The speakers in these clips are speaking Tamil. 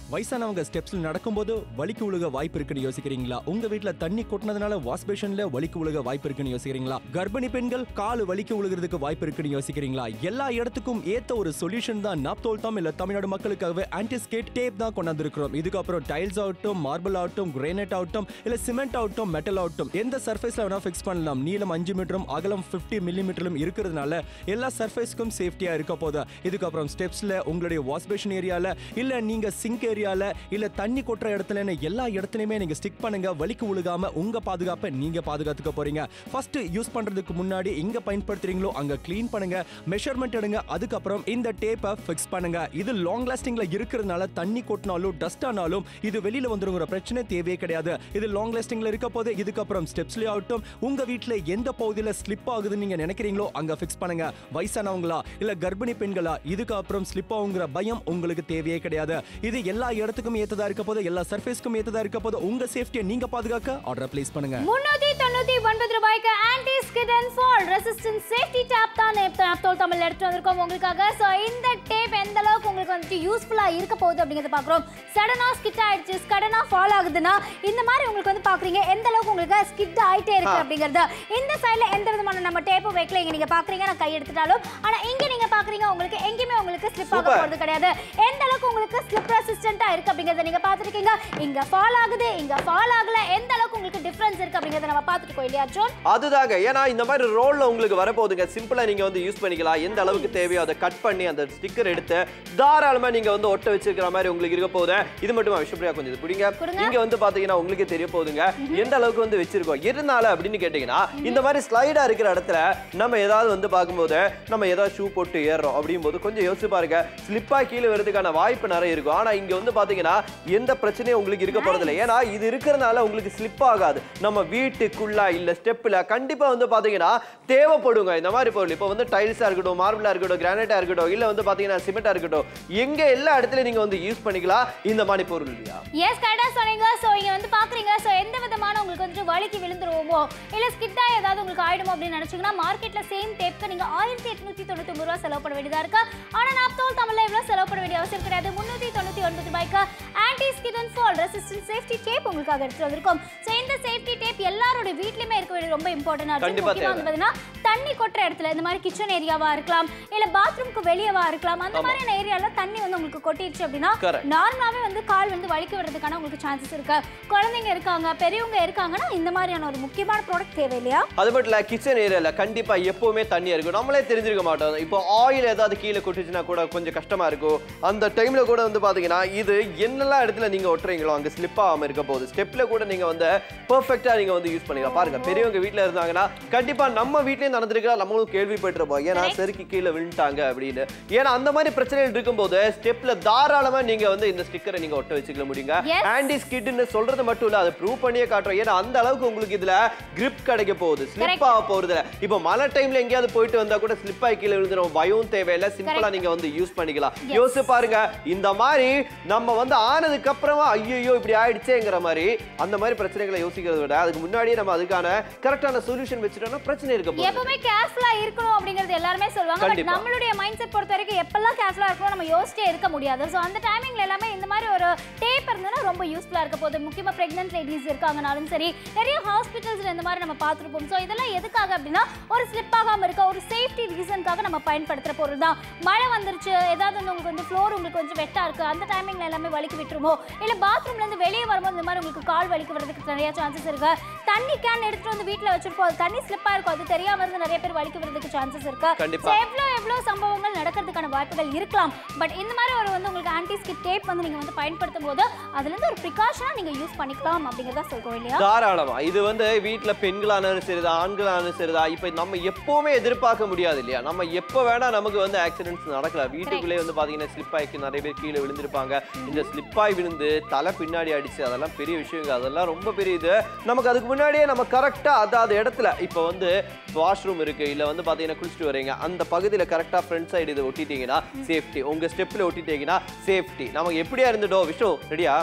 வயசானவங்க ஸ்டெப்ஸ்ல நடக்கும்போது வலிக்கு உழுக வாய்ப்பு இருக்குன்னு யோசிக்கிறீங்களா உங்க வீட்ல தண்ணி கொட்டினதுனால வாஷ் பேஷன்ல வலிக்கு உழுக வாய்ப்பு இருக்குன்னு யோசிக்கிறீங்களா கர்ப்பிணி பெண்கள் கால் வலிக்கு உழுகிறதுக்கு வாய்ப்பு இருக்குன்னு யோசிக்கிறீங்களா எல்லா இடத்துக்கும் ஏத்த ஒரு சொல்யூஷன் தான் நாப்தோல் தாம் இல்ல தமிழ்நாடு மக்களுக்காகவே ஆன்டிஸ்கேட் டேப் தான் கொண்டு வந்திருக்கிறோம் இதுக்கப்புறம் டைல்ஸ் ஆகட்டும் மார்பிள் ஆகட்டும் கிரானைட் ஆகட்டும் இல்ல சிமெண்ட் ஆகட்டும் மெட்டல் ஆகட்டும் எந்த சர்ஃபேஸ்ல வேணா ஃபிக்ஸ் பண்ணலாம் நீளம் அஞ்சு மீட்டரும் அகலம் 50 மில்லிமீட்டரும் இருக்கிறதுனால எல்லா சர்ஃபேஸ்க்கும் சேஃப்டியா இருக்க போதா இதுக்கப்புறம் ஸ்டெப்ஸ்ல உங்களுடைய வாஷ் பேஷன் ஏரியால இல்ல நீங்க சிங்க் ஏரியால இல்ல தண்ணி கொட்டுற இடத்துலன்னு எல்லா இடத்துலயுமே நீங்க ஸ்டிக் பண்ணுங்க வலிக்கு உழுகாம உங்க பாதுகாப்பை நீங்க பாதுகாத்துக்க போறீங்க ஃபர்ஸ்ட் யூஸ் பண்றதுக்கு முன்னாடி எங்க பயன்படுத்துறீங்களோ அங்க க்ளீன் பண்ணுங்க மெஷர்மெண்ட் எடுங்க அதுக்கப்புறம் இந்த டேப்பை ஃபிக்ஸ் பண்ணுங்க இது லாங் லாஸ்டிங்ல இருக்கிறதுனால தண்ணி கொட்டினாலும் டஸ்ட் ஆனாலும் இது வெளியில வந்துருங்கிற பிரச்சனை தேவையே கிடையாது இது லாங் லாஸ்டிங்ல இருக்க போது இதுக்கப்புறம் ஸ்டெப்ஸ்லயே ஆகட்டும் உங்க வீட்ல எந்த பகுதியில ஸ்லிப் ஆகுதுன்னு நீங்க நினைக்கிறீங்களோ அங்க ஃபிக்ஸ் பண்ணுங்க வயசானவங்களா இல்ல கர்ப்பிணி பெண்களா இதுக்கு அப்புறம் ஸ்லிப் ஆகுங்கிற பயம் உங்களுக்கு தேவையே கிடையாது இது எல்லா இடத்துக்கும் ஏத்ததா இருக்க போது எல்லா சர்ஃபேஸ்க்கும் ஏத்ததா இருக்க போது உங்க சேஃப்டியை நீங்க பாதுகாக்க ஆர்டர் பிளேஸ் பண்ணுங்க முன்னூத்தி தொண்ணூத்தி ஒன்பது ரூபாய்க்கு anti skid and fall resistant safety tape தான் நாப்தோல் தமிழ் எடுத்து வந்திருக்கோம் உங்களுக்காக ஸோ இந்த டேப் எந்த அளவுக்கு உங்களுக்கு வந்துட்டு யூஸ்ஃபுல்லா இருக்க போகுது அப்படிங்கறத பாக்குறோம் சடனா ஸ்கிட் ஆயிடுச்சு சடனா ஃபால் ஆகுதுன்னா இந்த மாதிரி உங்களுக்கு வந்து பாக்குறீங்க எந்த அளவுக்கு உங்களுக்கு ஸ்கிட் ஆயிட்டே இருக்கு அப்படிங்கறது இந்த சைடுல எந்த விதமான நம்ம டேப்பும் வைக்கல இங்க நீங்க பாக்குறீங்க நான் கை எடுத்துட்டாலும் ஆனா இங்க நீங்க பாக்குறீங்க உங்களுக்கு எங்கேயுமே உங்களுக்கு ஸ்லிப் ஆக Super. போறது கிடையாது எந்த அளவுக்கு உங்களுக்கு ஸ்லிப் ரெசிஸ்டண்டா இருக்கு அப்படிங்கறத நீங்க பாத்துருக்கீங்க இங்க ஃபால் ஆகுது இங்க ஃபால் ஆகல எந்த அளவுக்கு உங்களுக்கு டிஃபரன்ஸ் இருக்கு அப்படிங்கறத நம்ம பாத்துருக்கோம் இல்லையா ஜோன் அதுதாங்க ஏன்னா இந்த மாதிரி ரோல்ல உங்களுக்கு வரப்போகுதுங்க சிம்பிளா நீங்க வந்து யூஸ் பண்ணிக்கலாம் எந்த அளவுக்கு தேவையோ அதை கட் பண்ணி அந்த ஸ்டிக்கர் எடுத்து தாராளமா நீங்க வந்து ஒட்ட வச்சிருக்கிற மாதிரி உங்களுக்கு இருக்க போகுது இது மட்டும் விஷ்ணுபிரியா கொஞ்சம் இது பிடிங்க கொடுங்க. இங்க வந்து பாத்தீங்கன்னா உங்களுக்கே தெரிய போகுதுங்க எந்த அளவுக்கு வந்து வச்சிருக்கோம் எதனால அப்படின்னு கேட்டீங்கன்னா இந்த மாதிரி ஸ்லைடா இருக்கிற இடத்துல நம்ம ஏதாவது வந்து பார்க்கும்போது நம்ம ஏதாவது ஷூ போட்டு ஏறுறோம் அப்படியும் போது கொஞ்சம் யோசிச்சு பாருங்க ஸ்லிப்பா கீழே வரதுக்கான வாய்ப்பு நிறைய இருக்கும் ஆனா இங்க வந்து பாத்தீங்கன்னா எந்த பிரச்சனையும் உங்களுக்கு இருக்க போறது இல்லை ஏன்னா இது இருக்கிறதுனால உங்களுக்கு ஸ்லிப் ஆகாது நம்ம வீட்டுக்குள்ள இல்ல ஸ்டெப்ல கண்டிப்பா வந்து பாத்தீங்கன்னா தேவைப்படுங்க இந்த மாதிரி பொருள் இப்போ வந்து டைல்ஸா இருக்கட்டும் மார்பிளா இருக்கட்டும் கிரானைட்டா இருக்கட்டும் இல்ல வந்து பாத்தீங்கன்னா சிமெண்டா இருக்கட்டும் எங்க எல்லா இடத்துலயும் நீங்க வந்து யூஸ் பண்ணிக்கலாம் இந்த மாதிரி பொருள் இல்லையா எஸ் கரெக்டாக சொன்னீங்க ஸோ இங்கே வந்து பார்க்குறீங்க ஸோ எந்த விதமான உங்களுக்கு வந்துட்டு வலிக்கு விழுந்துருவோமோ இல்லை ஸ்கிட்டாக ஏதாவது உங்களுக்கு ஆயிடுமோ அப்படின்னு நினச்சிங்கன்னா மார்க்கெட்டில் சேம் டேப்க்கு நீங்கள் ஆயிரத்தி எட்நூற்றி தொண்ணூற்றி ரூபா செலவு பண்ண வேண்டியதாக இருக்கு ஆனால் நாப்தோல் தமிழில் இவ்வளோ செலவு பண்ண வேண்டிய அவசியம் கிடையாது முந்நூற்றி தொண்ணூற்றி ஒன்பது ரூபாய்க்கு anti skid and fall resistant safety tape உங்களுக்காக எடுத்துட்டு வந்திருக்கோம் ஸோ இந்த சேஃப்டி டேப் எல்லாரோட வீட்லையுமே இருக்க வேண்டியது ரொம்ப இம்பார்ட்டன்ட் கண்டிப்பா முக்கியமாக வந்து பார்த்தீங்கன்னா தண்ணி கொட்டுற இடத்துல இந்த மாதிரி கிச்சன் ஏரியாவா இருக்கலாம் இல்ல பாத்ரூம்க்கு வெளியவா இருக்கலாம் அந்த ஆமா. மாதிரியான ஏரியால தண்ணி வந்து உங்களுக்கு கொட்டிடுச்சு அப்படின்னா Correct. நார்மலாவே வந்து கால் வந்து வலிக்க விடுறதுக்கான உங்களுக்கு சான்சஸ் இருக்கு குழந்தைங்க இருக்காங்க பெரியவங்க இருக்காங்கன்னா இந்த மாதிரியான ஒரு முக்கியமான ப்ராடக்ட் தேவை இல்லையா அது மட்டும் இல்ல கிச்சன் ஏரியால கண்டிப்பா எப்பவுமே தண்ணி இருக்கும் நம்மளே தெரிஞ்சிருக்க மாட்டோம் இப்போ ஆயில் ஏதாவது கீழே கொட்டுச்சுன்னா கூட கொஞ்சம் கஷ்டமா இருக்கும் அந்த டைம்ல கூட வந்து பாத்தீங்கன்னா இது என்னெல்லாம் இடத்துல நீங்க ஒட்டுறீங்களோ அங்க ஸ்லிப் ஆகாம இருக்க போகுது ஸ்டெப்ல கூட நீங்க வந்து பெர்ஃபெக்ட்டா நீங்க வந்து யூஸ் பண்ணிக்கலாம் பாருங்க பெரியவங்க வீட்ல இருந்தாங்கன்னா கண்டிப்பா நம்ம வீட்லயும் நடந்திருக்கலாம் நம்மளும் கேள்விப்பட்டிருப்போம் ஏன்னா செருக்கி கீழே விழுந்துட்டாங்க அப்படின்னு ஏன்னா அந்த மாதிரி பிரச்சனைகள் இருக்கும்போது ஸ்டெப்ல தாராளமா நீங்க வந்து இந்த ஸ்டிக்கரை நீங்க ஒட்ட வச்சுக்க முடியுங்க Yes. ஆன்டி ஸ்கிட்னு சொல்றது மட்டும் இல்ல அதை ப்ரூவ் பண்ணியே காட்டுறோம் ஏன்னா அந்த அளவுக்கு உங்களுக்கு இதுல கிரிப் கிடைக்க போகுது ஸ்லிப் Correct. ஆக போறது இல்ல இப்போ மழை டைம்ல எங்கேயாவது போயிட்டு வந்தா கூட ஸ்லிப் ஆகி கீழே விழுந்துரும் பயம் தேவையில்லை சிம்பிளா Correct. நீங்க வந்து யூஸ் பண்ணிக்கலாம் Yes. யோசிச்சு பாருங்க இந்த மாதிரி நம்ம வந்து ஆனதுக்கு அப்புறமா ஐயோ இப்படி ஆயிடுச்சேங்கிற மாதிரி அந்த மாதிரி பிரச்சனைகளை யோசிக்கிறத விட அதுக்கு முன்னாடியே நம்ம அதுக்கான கரெக்டான சொல்யூஷன் வச்சுட்டோம்னா பிரச்சனை இருக்க போகுது எப்பவுமே கேர்ஃபுல்லா இருக்கணும் அப்படிங்கிறது எல்லாருமே சொல்லுவாங்க பட் கண்டிப்பா. நம்மளுடைய மைண்ட் செட் பொறுத்த வரைக்கும் எப்பெல்லாம் கேர்ஃபுல்லா இருக்கணும் நம்ம யோசிச்சே இருக்க முடியாது ஸோ அந்த டைமிங்ல எல்லாமே இந்த மாதிரி ஒரு டேப் இருந்ததுன்னா ரொம்ப யூஸ்ஃபுல்லா இருக்க போகுது முக்கியமா பிரெக்னென்ட் லேடிஸ் இருக்காங்கனாலும் சரி நிறைய ஹாஸ்பிட்டல்ஸ்ல இந்த மாதிரி நம்ம பார்த்துருப்போம் ஸோ இதெல்லாம் எதுக்காக அப்படின்னா ஒரு ஸ்லிப் ஆகாம இருக்க ஒரு சேஃப்டி ரீசனுக்காக நம்ம பயன்படுத்துற பொருள் தான் மழை வந்துருச்சு ஏதாவது வந்து உங்களுக்கு வந்து ஃப்ளோர் உங்களுக்கு கொஞ்சம் வெட்டா இருக்கு அந்த டைமிங்ல எல்லாமே வலிக்கு விட்டுருமோ இல்ல பாத்ரூம்ல இருந்து வெளியே வரும்போது இந்த மாதிரி உங்களுக்கு கால் வலிக்கு வரதுக்கு நிறைய சான்சஸ் இருக்கு தண்ணி கேன் எடுத்துட்டு வந்து வீட்ல வச்சிருப்போம் அது தண்ணி ஸ்லிப்பா இருக்கும் அது தெரியாம இருந்து நிறைய பேர் வலிக்கு வரதுக்கு சான்சஸ் இருக்கு கண்டிப்பா. So, எவ்வளோ எவ்வளோ சம்பவங்கள் நடக்கிறதுக்கான வாய்ப்புகள் இருக்கலாம் பட் இந்த மாதிரி ஒரு வந்து உங்களுக்கு ஆன்டி ஸ்கிட் டேப் வந்து நீங்க வந்து பயன்படுத்தும் போது அதுல இருந்து ஒரு ப்ரிகாஷனா நீங்க யூஸ் பண்ணிக்கலாம் அப்படிங்கறத சொல்றோம் இல்லையா தாராளமா இது வந்து வீட்ல பெண்களானாலும் சரிதான் ஆண்களானாலும் சரிதான் இப்ப நம்ம எப்பவுமே எதிர்பார்க்க முடியாது இல்லையா நம்ம எப்ப வேணா நமக்கு வந்து ஆக்சிடென்ட்ஸ் நடக்கலாம் வீட்டுக்குள்ளே வந்து பாத்தீங்கன்னா ஸ்லிப் ஆயிக்கு நிறைய பேர் கீழே விழுந்திருப்பாங்க இந்த ஸ்லிப் ஆகி விழுந்து தலை பின்னாடி அடிச்சு அதெல்லாம் பெரிய விஷயங்க அதெல்லாம் ரொம்ப பெரிய இது நமக்கு அதுக்கு முன்னாடியே நம்ம கரெக்டா அதாவது இடத்துல இப்போ வந்து வாஷ்ரூம் இருக்கு இல்ல வந்து பாத்தீங்கன்னா குளிச்சுட்டு வரீங்க அந்த பகுதியில கரெக்டா ஃப்ரண்ட் சைடு இது ஒட்டிட்டீங்கன்னா சேஃப்டி உங்க ஸ்டெப்ல ஒட்டிட்டீங்கன்னா சேஃப்டி நமக்கு எப்படியா இருந்துட்டோம் விஷ்ணு ரெடியா கரெக்டா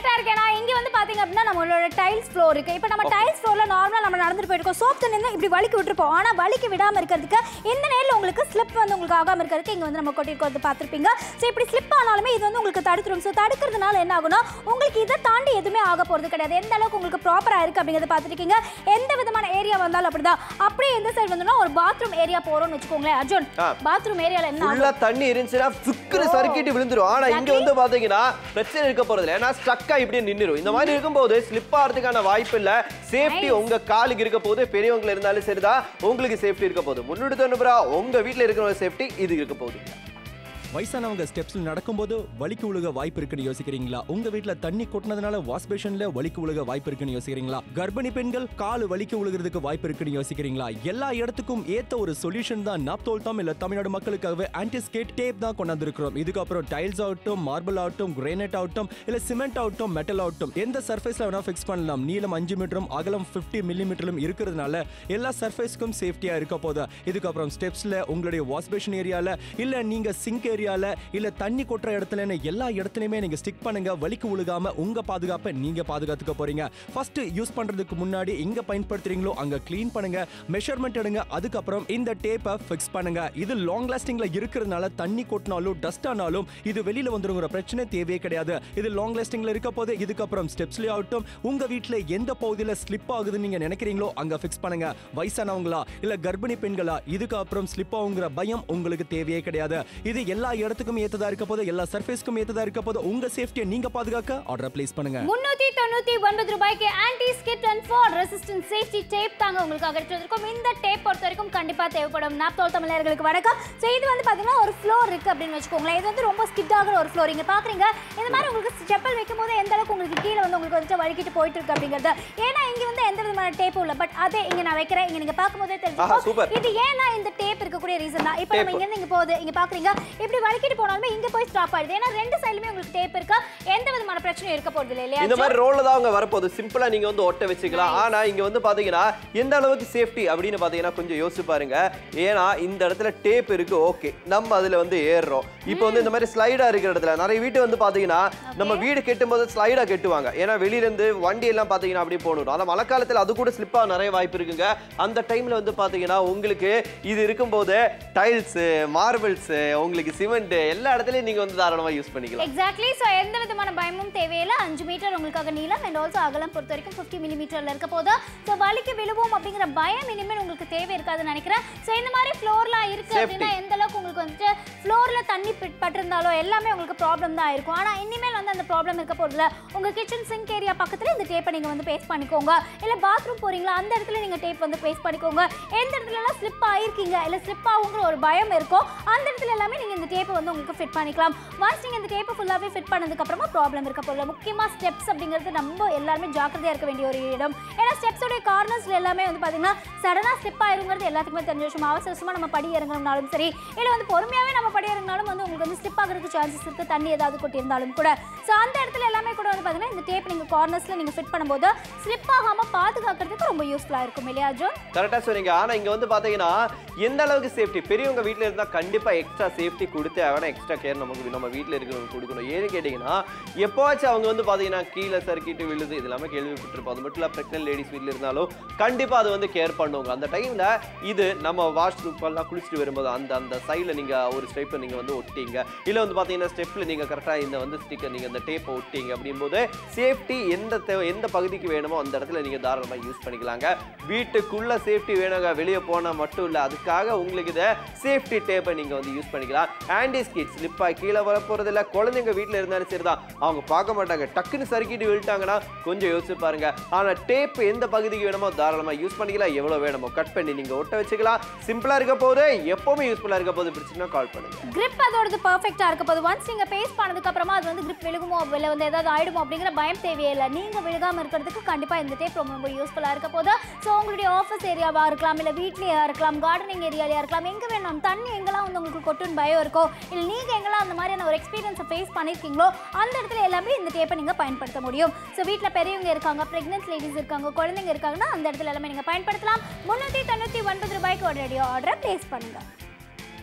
பர்ஃபெக்ட்டா இருக்கு ஏன்னா இங்க வந்து பாத்தீங்க அப்படின்னா நம்மளோட டைல்ஸ் ஃப்ளோர் இருக்கு இப்போ நம்ம டைல்ஸ் ஃப்ளோர்ல நார்மலா நம்ம நடந்துட்டு போயிருக்கோம் சோப் தண்ணி இப்படி வலிக்கி விட்டுருப்போம் ஆனா வலிக்கு விடாம இருக்கிறதுக்கு இந்த நேரில் உங்களுக்கு ஸ்லிப் வந்து உங்களுக்கு ஆகாம இருக்கிறதுக்கு இங்க வந்து நம்ம கொட்டிருக்கோம் வந்து பார்த்திருப்பீங்க ஸோ இப்படி ஸ்லிப் ஆனாலுமே இது வந்து உங்களுக்கு தடுத்துரும் ஸோ தடுக்கிறதுனால என்ன ஆகும்னா உங்களுக்கு இதை தாண்டி எதுவுமே ஆக போறது கிடையாது எந்த அளவுக்கு உங்களுக்கு ப்ராப்பரா இருக்கு அப்படிங்கறத பார்த்துருக்கீங்க எந்த விதமான ஏரியா வந்தாலும் அப்படிதான் அப்படியே எந்த சைடு வந்தோம்னா ஒரு பாத்ரூம் ஏரியா போறோம்னு வச்சுக்கோங்களேன் அர்ஜுன் ஆ. பாத்ரூம் ஏரியால என்ன ஆகும்? ஃபுல்லா தண்ணி இருந்துச்சுன்னா சுக்குன்னு சறுக்கிட்டு விழுந்துரும் ஆனா இங்க வந்து பாத்தீங்கன்னா பிரச்சனை இருக்க போறது இல்ல ஏன்னா ஸ்டக்கா இப்படியே நின்னுரும் இந்த மாதிரி இருக்கும்போது ஸ்லிப் ஆகிறதுக்கான வாய்ப்பு இல்ல சேஃப்டி Nice. உங்க காலுக்கு இருக்க போது பெரியவங்கள இருந்தாலும் சரிதான் உங்களுக்கு சேஃப்டி இருக்க போகுது முன்னூத்தி தொண்ணூறு உங்க வீட்ல இருக்கிற சேஃப்டி இது இருக்க போகுது வயசானவங்க ஸ்டெப்ஸ்ல நடக்கும்போது வலிக்கு உழுக வாய்ப்பு இருக்குன்னு யோசிக்கிறீங்களா உங்க வீட்ல தண்ணி கொட்டினதுனால வாஷ் பேஷன்ல வலிக்கு உழுக வாய்ப்பு இருக்குன்னு யோசிக்கிறீங்களா கர்ப்பிணி பெண்கள் காலு வலிக்கு உழுகிறதுக்கு வாய்ப்பு இருக்குன்னு யோசிக்கிறீங்களா எல்லா இடத்துக்கும் ஏத்த ஒரு சொல்யூஷன் தான் நாப்தோல் தாம் இல்ல தமிழ்நாடு மக்களுக்காகவே ஆன்டிஸ்கேட் டேப் தான் கொண்டாந்துருக்கிறோம் இதுக்கப்புறம் டைல்ஸ் ஆகட்டும் மார்பிள் ஆகட்டும் கிரானைட் ஆகட்டும் இல்ல சிமெண்ட் ஆகட்டும் மெட்டல் ஆகட்டும் எந்த சர்ஃபேஸ்ல வேணா ஃபிக்ஸ் பண்ணலாம் நீளம் அஞ்சு மீட்டரும் அகலம் 50 மில்லிமீட்டரும் இருக்கிறதுனால எல்லா சர்ஃபேஸ்க்கும் சேஃப்டியா இருக்க போதா இதுக்கப்புறம் ஸ்டெப்ஸ்ல உங்களுடைய வாஷ் பேஷன் ஏரியால இல்ல நீங்க சிங்க் ஏரியால இல்ல தண்ணி கொட்டுற இடத்துலன்னு எல்லா இடத்துலயுமே நீங்க ஸ்டிக் பண்ணுங்க வலிக்கு உழுகாம உங்க பாதுகாப்பை நீங்க பாதுகாத்துக்க போறீங்க ஃபர்ஸ்ட் யூஸ் பண்றதுக்கு முன்னாடி எங்க பயன்படுத்துறீங்களோ அங்க க்ளீன் பண்ணுங்க மெஷர்மெண்ட் எடுங்க அதுக்கப்புறம் இந்த டேப்பை ஃபிக்ஸ் பண்ணுங்க இது லாங் லாஸ்டிங்ல இருக்கிறதுனால தண்ணி கொட்டினாலும் டஸ்ட் ஆனாலும் இது வெளியில வந்துருங்கிற பிரச்சனை தேவையே கிடையாது இது லாங் லாஸ்டிங்ல இருக்க போது இதுக்கப்புறம் ஸ்டெப்ஸ்லயே ஆகட்டும் உங்க வீட்ல எந்த பகுதியில ஸ்லிப் ஆகுதுன்னு நீங்க நினைக்கிறீங்களோ அங்க ஃபிக்ஸ் பண்ணுங்க வயசானவங்களா இல்ல கர்ப்பிணி பெண்களா இதுக்கு அப்புறம் ஸ்லிப் ஆகுங்கிற பயம் உங்களுக்கு தேவையே கிடையாது இது எல்லா இடத்துக்கும் ஏத்ததா இருக்க போது எல்லா சர்ஃபேஸ்க்கும் ஏத்ததா இருக்க போது உங்க சேஃப்டியை நீங்க பாதுகாக்க ஆர்டர் பிளேஸ் பண்ணுங்க முன்னூத்தி தொண்ணூத்தி ஒன்பது ரூபாய்க்கு anti skid and fall resistant safety tape தாங்க உங்களுக்காக எடுத்துருக்கோம் இந்த டேப் பொறுத்த வரைக்கும் கண்டிப்பா தேவைப்படும் நாப்தோல் தமிழர்களுக்கு வணக்கம் ஸோ இது வந்து பாத்தீங்கன்னா ஒரு ஃப்ளோர் இருக்கு அப்படின்னு வச்சுக்கோங்களேன் இது வந்து ரொம்ப ஸ்கிட் ஆகிற ஒரு ஃப்ளோர் இங்க பாக்குறீங்க இந்த மாதிரி உங்களுக்கு செப்பல் வைக்கும் போது எந்த அளவுக்கு உங்களுக்கு கீழே வந்து உங்களுக்கு வந்துட்டு வழுக்கிட்டு போயிட்டு இருக்கு அப்படிங்கிறது ஏன்னா இங்க வந்து எந்த விதமான டேப்பும் இல்லை பட் அதே இங்க நான் வைக்கிறேன் இங்க நீங்க பார்க்கும்போதே ஆஹா, super. தெரிஞ்சுக்கோ இது ஏன்னா இந்த டேப் இருக்கக்கூடிய ரீசன் தான் இப்போ நம்ம Tape. இங்க இருந்து இங்க போகுது இங்க பாக்குறீங்க இப்படி வழுக்கிட்டு போனாலுமே இங்க போய் ஸ்டாப் ஆயிடுது ஏன்னா ரெண்டு சைடுமே உங்களுக்கு டேப் இருக்கா எந்த விதமான பிரச்சனையும் இருக்க போறது இல்லை இல்லையா இந்த மாதிரி ரோல்ல தான் அவங்க வரப்போகுது சிம்பிளா நீங்க வந்து ஒட்ட வச்சுக்கலாம் ஆனா இங்க வந்து பாத்தீங்கன்னா எந்த அளவுக்கு சேஃப்டி அப்படின்னு பாத்தீங்கன்னா கொஞ்சம் யோசிச்சு பாருங்க ஏன்னா இந்த இடத்துல டேப் இருக்கு ஓகே நம்ம அதுல வந்து ஏறுறோம் இப்போ வந்து இந்த மாதிரி ஸ்லைடா இருக்கிற இடத்துல நிறைய வீட்டு வந்து பாத்தீங்கன்னா நம்ம வீடு கெட்டும் போது ஸ்லைடா கெட்டுவாங்க ஏன்னா வெளியில இருந்து வண்டி எல்லாம் பாத்தீங்கன்னா அப்படியே போகணும் ஆனா மழை காலத்துல அது கூட ஸ்லிப்பா நிறைய வாய்ப்பு இருக்குங்க அந்த டைம்ல வந்து பாத்தீங்கன்னா உங்களுக்கு இது இருக்கும்போது டைல்ஸ் மார்பிள்ஸ் உங்களுக்கு சிமெண்ட் எல்லா இடத்துலயும் நீங்க வந்து தாராளமா யூஸ் பண்ணிக்கலாம் எக்ஸாக்ட்லி ஸோ எந்த விதமான பயமும் தேவையில்லை அஞ்சு மீட்டர் உங்களுக்காக நீளம் அண்ட் ஆல்சோ அகலம் பொறுத்த வரைக்கும் ஃபிஃப்டி மில்லிமீட்டரில் இருக்க போதா ஸோ வலிக்கு விழுவோம் அப்படிங்கிற பயம் இனிமேல் உங்களுக்கு தேவை இருக்காதுன்னு நினைக்கிறேன் ஸோ இந்த மாதிரி ஃப்ளோர்லாம் இருக்கு Safety. அப்படின்னா எந்த அளவுக்கு உங்களுக்கு வந்துட்டு ஃப்ளோரில் தண்ணி பிட்- பட்டிருந்தாலோ எல்லாமே உங்களுக்கு ப்ராப்ளம் தான் இருக்கும் ஆனால் இனிமேல் வந்து அந்த ப்ராப்ளம் இருக்க போகிறதுல உங்கள் கிச்சன் சிங்க் ஏரியா பக்கத்தில் இந்த டேப்பை நீங்கள் வந்து பேஸ்ட் பண்ணிக்கோங்க இல்லை பாத்ரூம் போறீங்களா அந்த இடத்துல நீங்கள் டேப் வந்து பேஸ்ட் பண்ணிக்கோங்க எந்த இடத்துலலாம் ஸ்லிப் ஆகிருக்கீங்க இல்லை ஸ்லிப் ஆகுங்கிற ஒரு பயம் இருக்கோ அந்த இடத்துல எல்லாமே நீங்கள் இந்த டேப்பை வந்து உங்களுக்கு ஃபிட் பண்ணிக்கலாம் ஒன்ஸ் நீங்கள் இந்த டேப்பை ஃபுல்லாகவே ஃபிட் பண்ணதுக்கப்புறமா ப்ராப்ளம் இருக்க போகல முக்கியமாக ஸ்டெப்ஸ் அப்படிங்கிறது நம்ம எல்லாருமே ஜாக்கிரதையாக இருக்க வேண்டிய ஒரு இடம் ஏன்னா ஸ்டெப்ஸோடைய கார்னர்ஸ்ல எல்லாமே வந்து பார்த்தீங்கன்னா சடனாக ஸ்லிப் ஆயிருங்கிறது எல்லாத்துக்குமே தெரிஞ்ச விஷயம் அவசர அவசரமாக நம்ம படி இறங்கணும்னாலும் சரி இல்லை வந்து பொறுமையாகவே நம்ம படி இறங்கினாலும் வந்து உங்களுக்கு வந்து ஸ்லிப் ஆகிறதுக்கு சான்சஸ் இருக்குது தண்ணி ஏதாவது கொட்டியிருந்தாலும் கூட ஸோ அந்த இடத்துல எல்லாமே கூட வந்து பார்த்தீங்கன்னா இந்த டேப் நீங்கள் கார்னர்ஸில் நீங்கள் ஃபிட் பண்ணும்போது ஸ்லிப் ஆகாமல் பாதுகாக்கிறதுக்கு ரொம்ப யூஸ்ஃபுல்லாக இருக்கும் இல்லையா ஜோன் கரெக்டா சொன்னீங்க ஆனா இங்க வந்து பாத்தீங்கன்னா எந்த அளவுக்கு சேஃப்டி பெரியவங்க வீட்ல இருந்தா கண்டிப்பா எக்ஸ்ட்ரா சேஃப்டி கொடுத்தே ஆகணும் எக்ஸ்ட்ரா கேர் நமக்கு நம்ம வீட்ல இருக்கிறவங்க கொடுக்கணும் ஏன்னு கேட்டீங்கன்னா எப்போவாச்சும் அவங்க வந்து பாத்தீங்கன்னா கீழே சறுக்கிட்டு விழுது இது எல்லாமே கேள்விப்பட்டிருப்போம் அது மட்டும் இல்ல பிரெக்னன்ட் லேடிஸ் வீட்ல இருந்தாலும் கண்டிப்பா அது வந்து கேர் பண்ணுவாங்க அந்த டைம்ல இது நம்ம வாஷ் எல்லாம் குளிச்சுட்டு வரும்போது அந்த அந்த சைடுல நீங்க ஒரு ஸ்டெப்பை நீங்க வந்து ஒட்டிங்க இல்ல வந்து பாத்தீங்கன்னா ஸ்டெப்ல நீங்க கரெக்டா இந்த வந்து ஸ்டிக்கர் நீங்க அந்த டேப்பை ஒட்டிங்க அப்படிங்கும்போது சேஃப்டி எந்த தேவை எந்த பகுதிக்கு வேணுமோ அந்த இடத்துல நீங்க தாராளமா யூஸ் பண்ணிக்கலாங்க வீட்டுக்குள்ள சேஃப்டி வேணுங்க வெளியே போனா மட்டும் இல்ல அதுக்காக உங்களுக்கு இதை சேஃப்டி டேப்பை நீங்க வந்து யூஸ் பண்ணிக்கலாம் ஆன்டி ஸ்கிட் ஸ்லிப்பா கீழே வர போறது இல்ல குழந்தைங்க வீட்ல இருந்தாலும் சரிதான் அவங்க பார்க்க மாட்டாங்க டக்குன்னு சறுக்கிட்டு விழுட்டாங்கன்னா கொஞ்சம் யோசிச்சு பாருங்க ஆனா டேப் எந்த பகுதிக்கு வேணுமோ தாராளமா யூஸ் பண்ணிக்கலாம் எவ்வளவு வேணுமோ கட் பண்ணி நீங்க ஒட்ட வச்சுக்கலாம் சிம்பிளா இருக்க போது எப்பவுமே யூஸ்ஃபுல்லா இருக்க போது பிரச்சனை கால் பண்ணுங்க grip அதோடது பர்ஃபெக்டாக இருக்க போது ஒன்ஸ் நீங்கள் பேஸ்ட் பண்ணதுக்கு அப்புறமா அது வந்து grip விழுகுமோ இல்லை வந்து ஏதாவது ஆயிடுமோ அப்படிங்கிற பயம் தேவையே இல்லை நீங்கள் விழுகாமல் இருக்கிறதுக்கு கண்டிப்பாக இந்த டேப் ரொம்ப ரொம்ப யூஸ்ஃபுல்லாக இருக்க போது ஸோ உங்களுடைய ஆஃபீஸ் ஏரியாவாக இருக்கலாம் இல்லை வீட்லேயா இருக்கலாம் கார்டனிங் ஏரியாலையாக இருக்கலாம் எங்கே வேணும் தண்ணி எங்கெல்லாம் வந்து உங்களுக்கு கொட்டுன்னு பயம் இருக்கோ இல்லை நீங்கள் எங்கெல்லாம் அந்த மாதிரியான ஒரு எக்ஸ்பீரியன்ஸை ஃபேஸ் பண்ணியிருக்கீங்களோ அந்த இடத்துல எல்லாமே இந்த டேப்பை நீங்கள் பயன்படுத்த முடியும் ஸோ வீட்டில் பெரியவங்க இருக்காங்க ப்ரெக்னென்ட் லேடிஸ் இருக்காங்க குழந்தைங்க இருக்காங்கன்னா அந்த இடத்துல எல்லாமே நீங்கள் பயன்படுத்தலாம் முந்நூற்றி தொண்ணூற்றி ஒன்பது ரூபாய்க்கு உடனடியாக ஆர்டரை ப்ளேஸ் பண்ணுங்கள்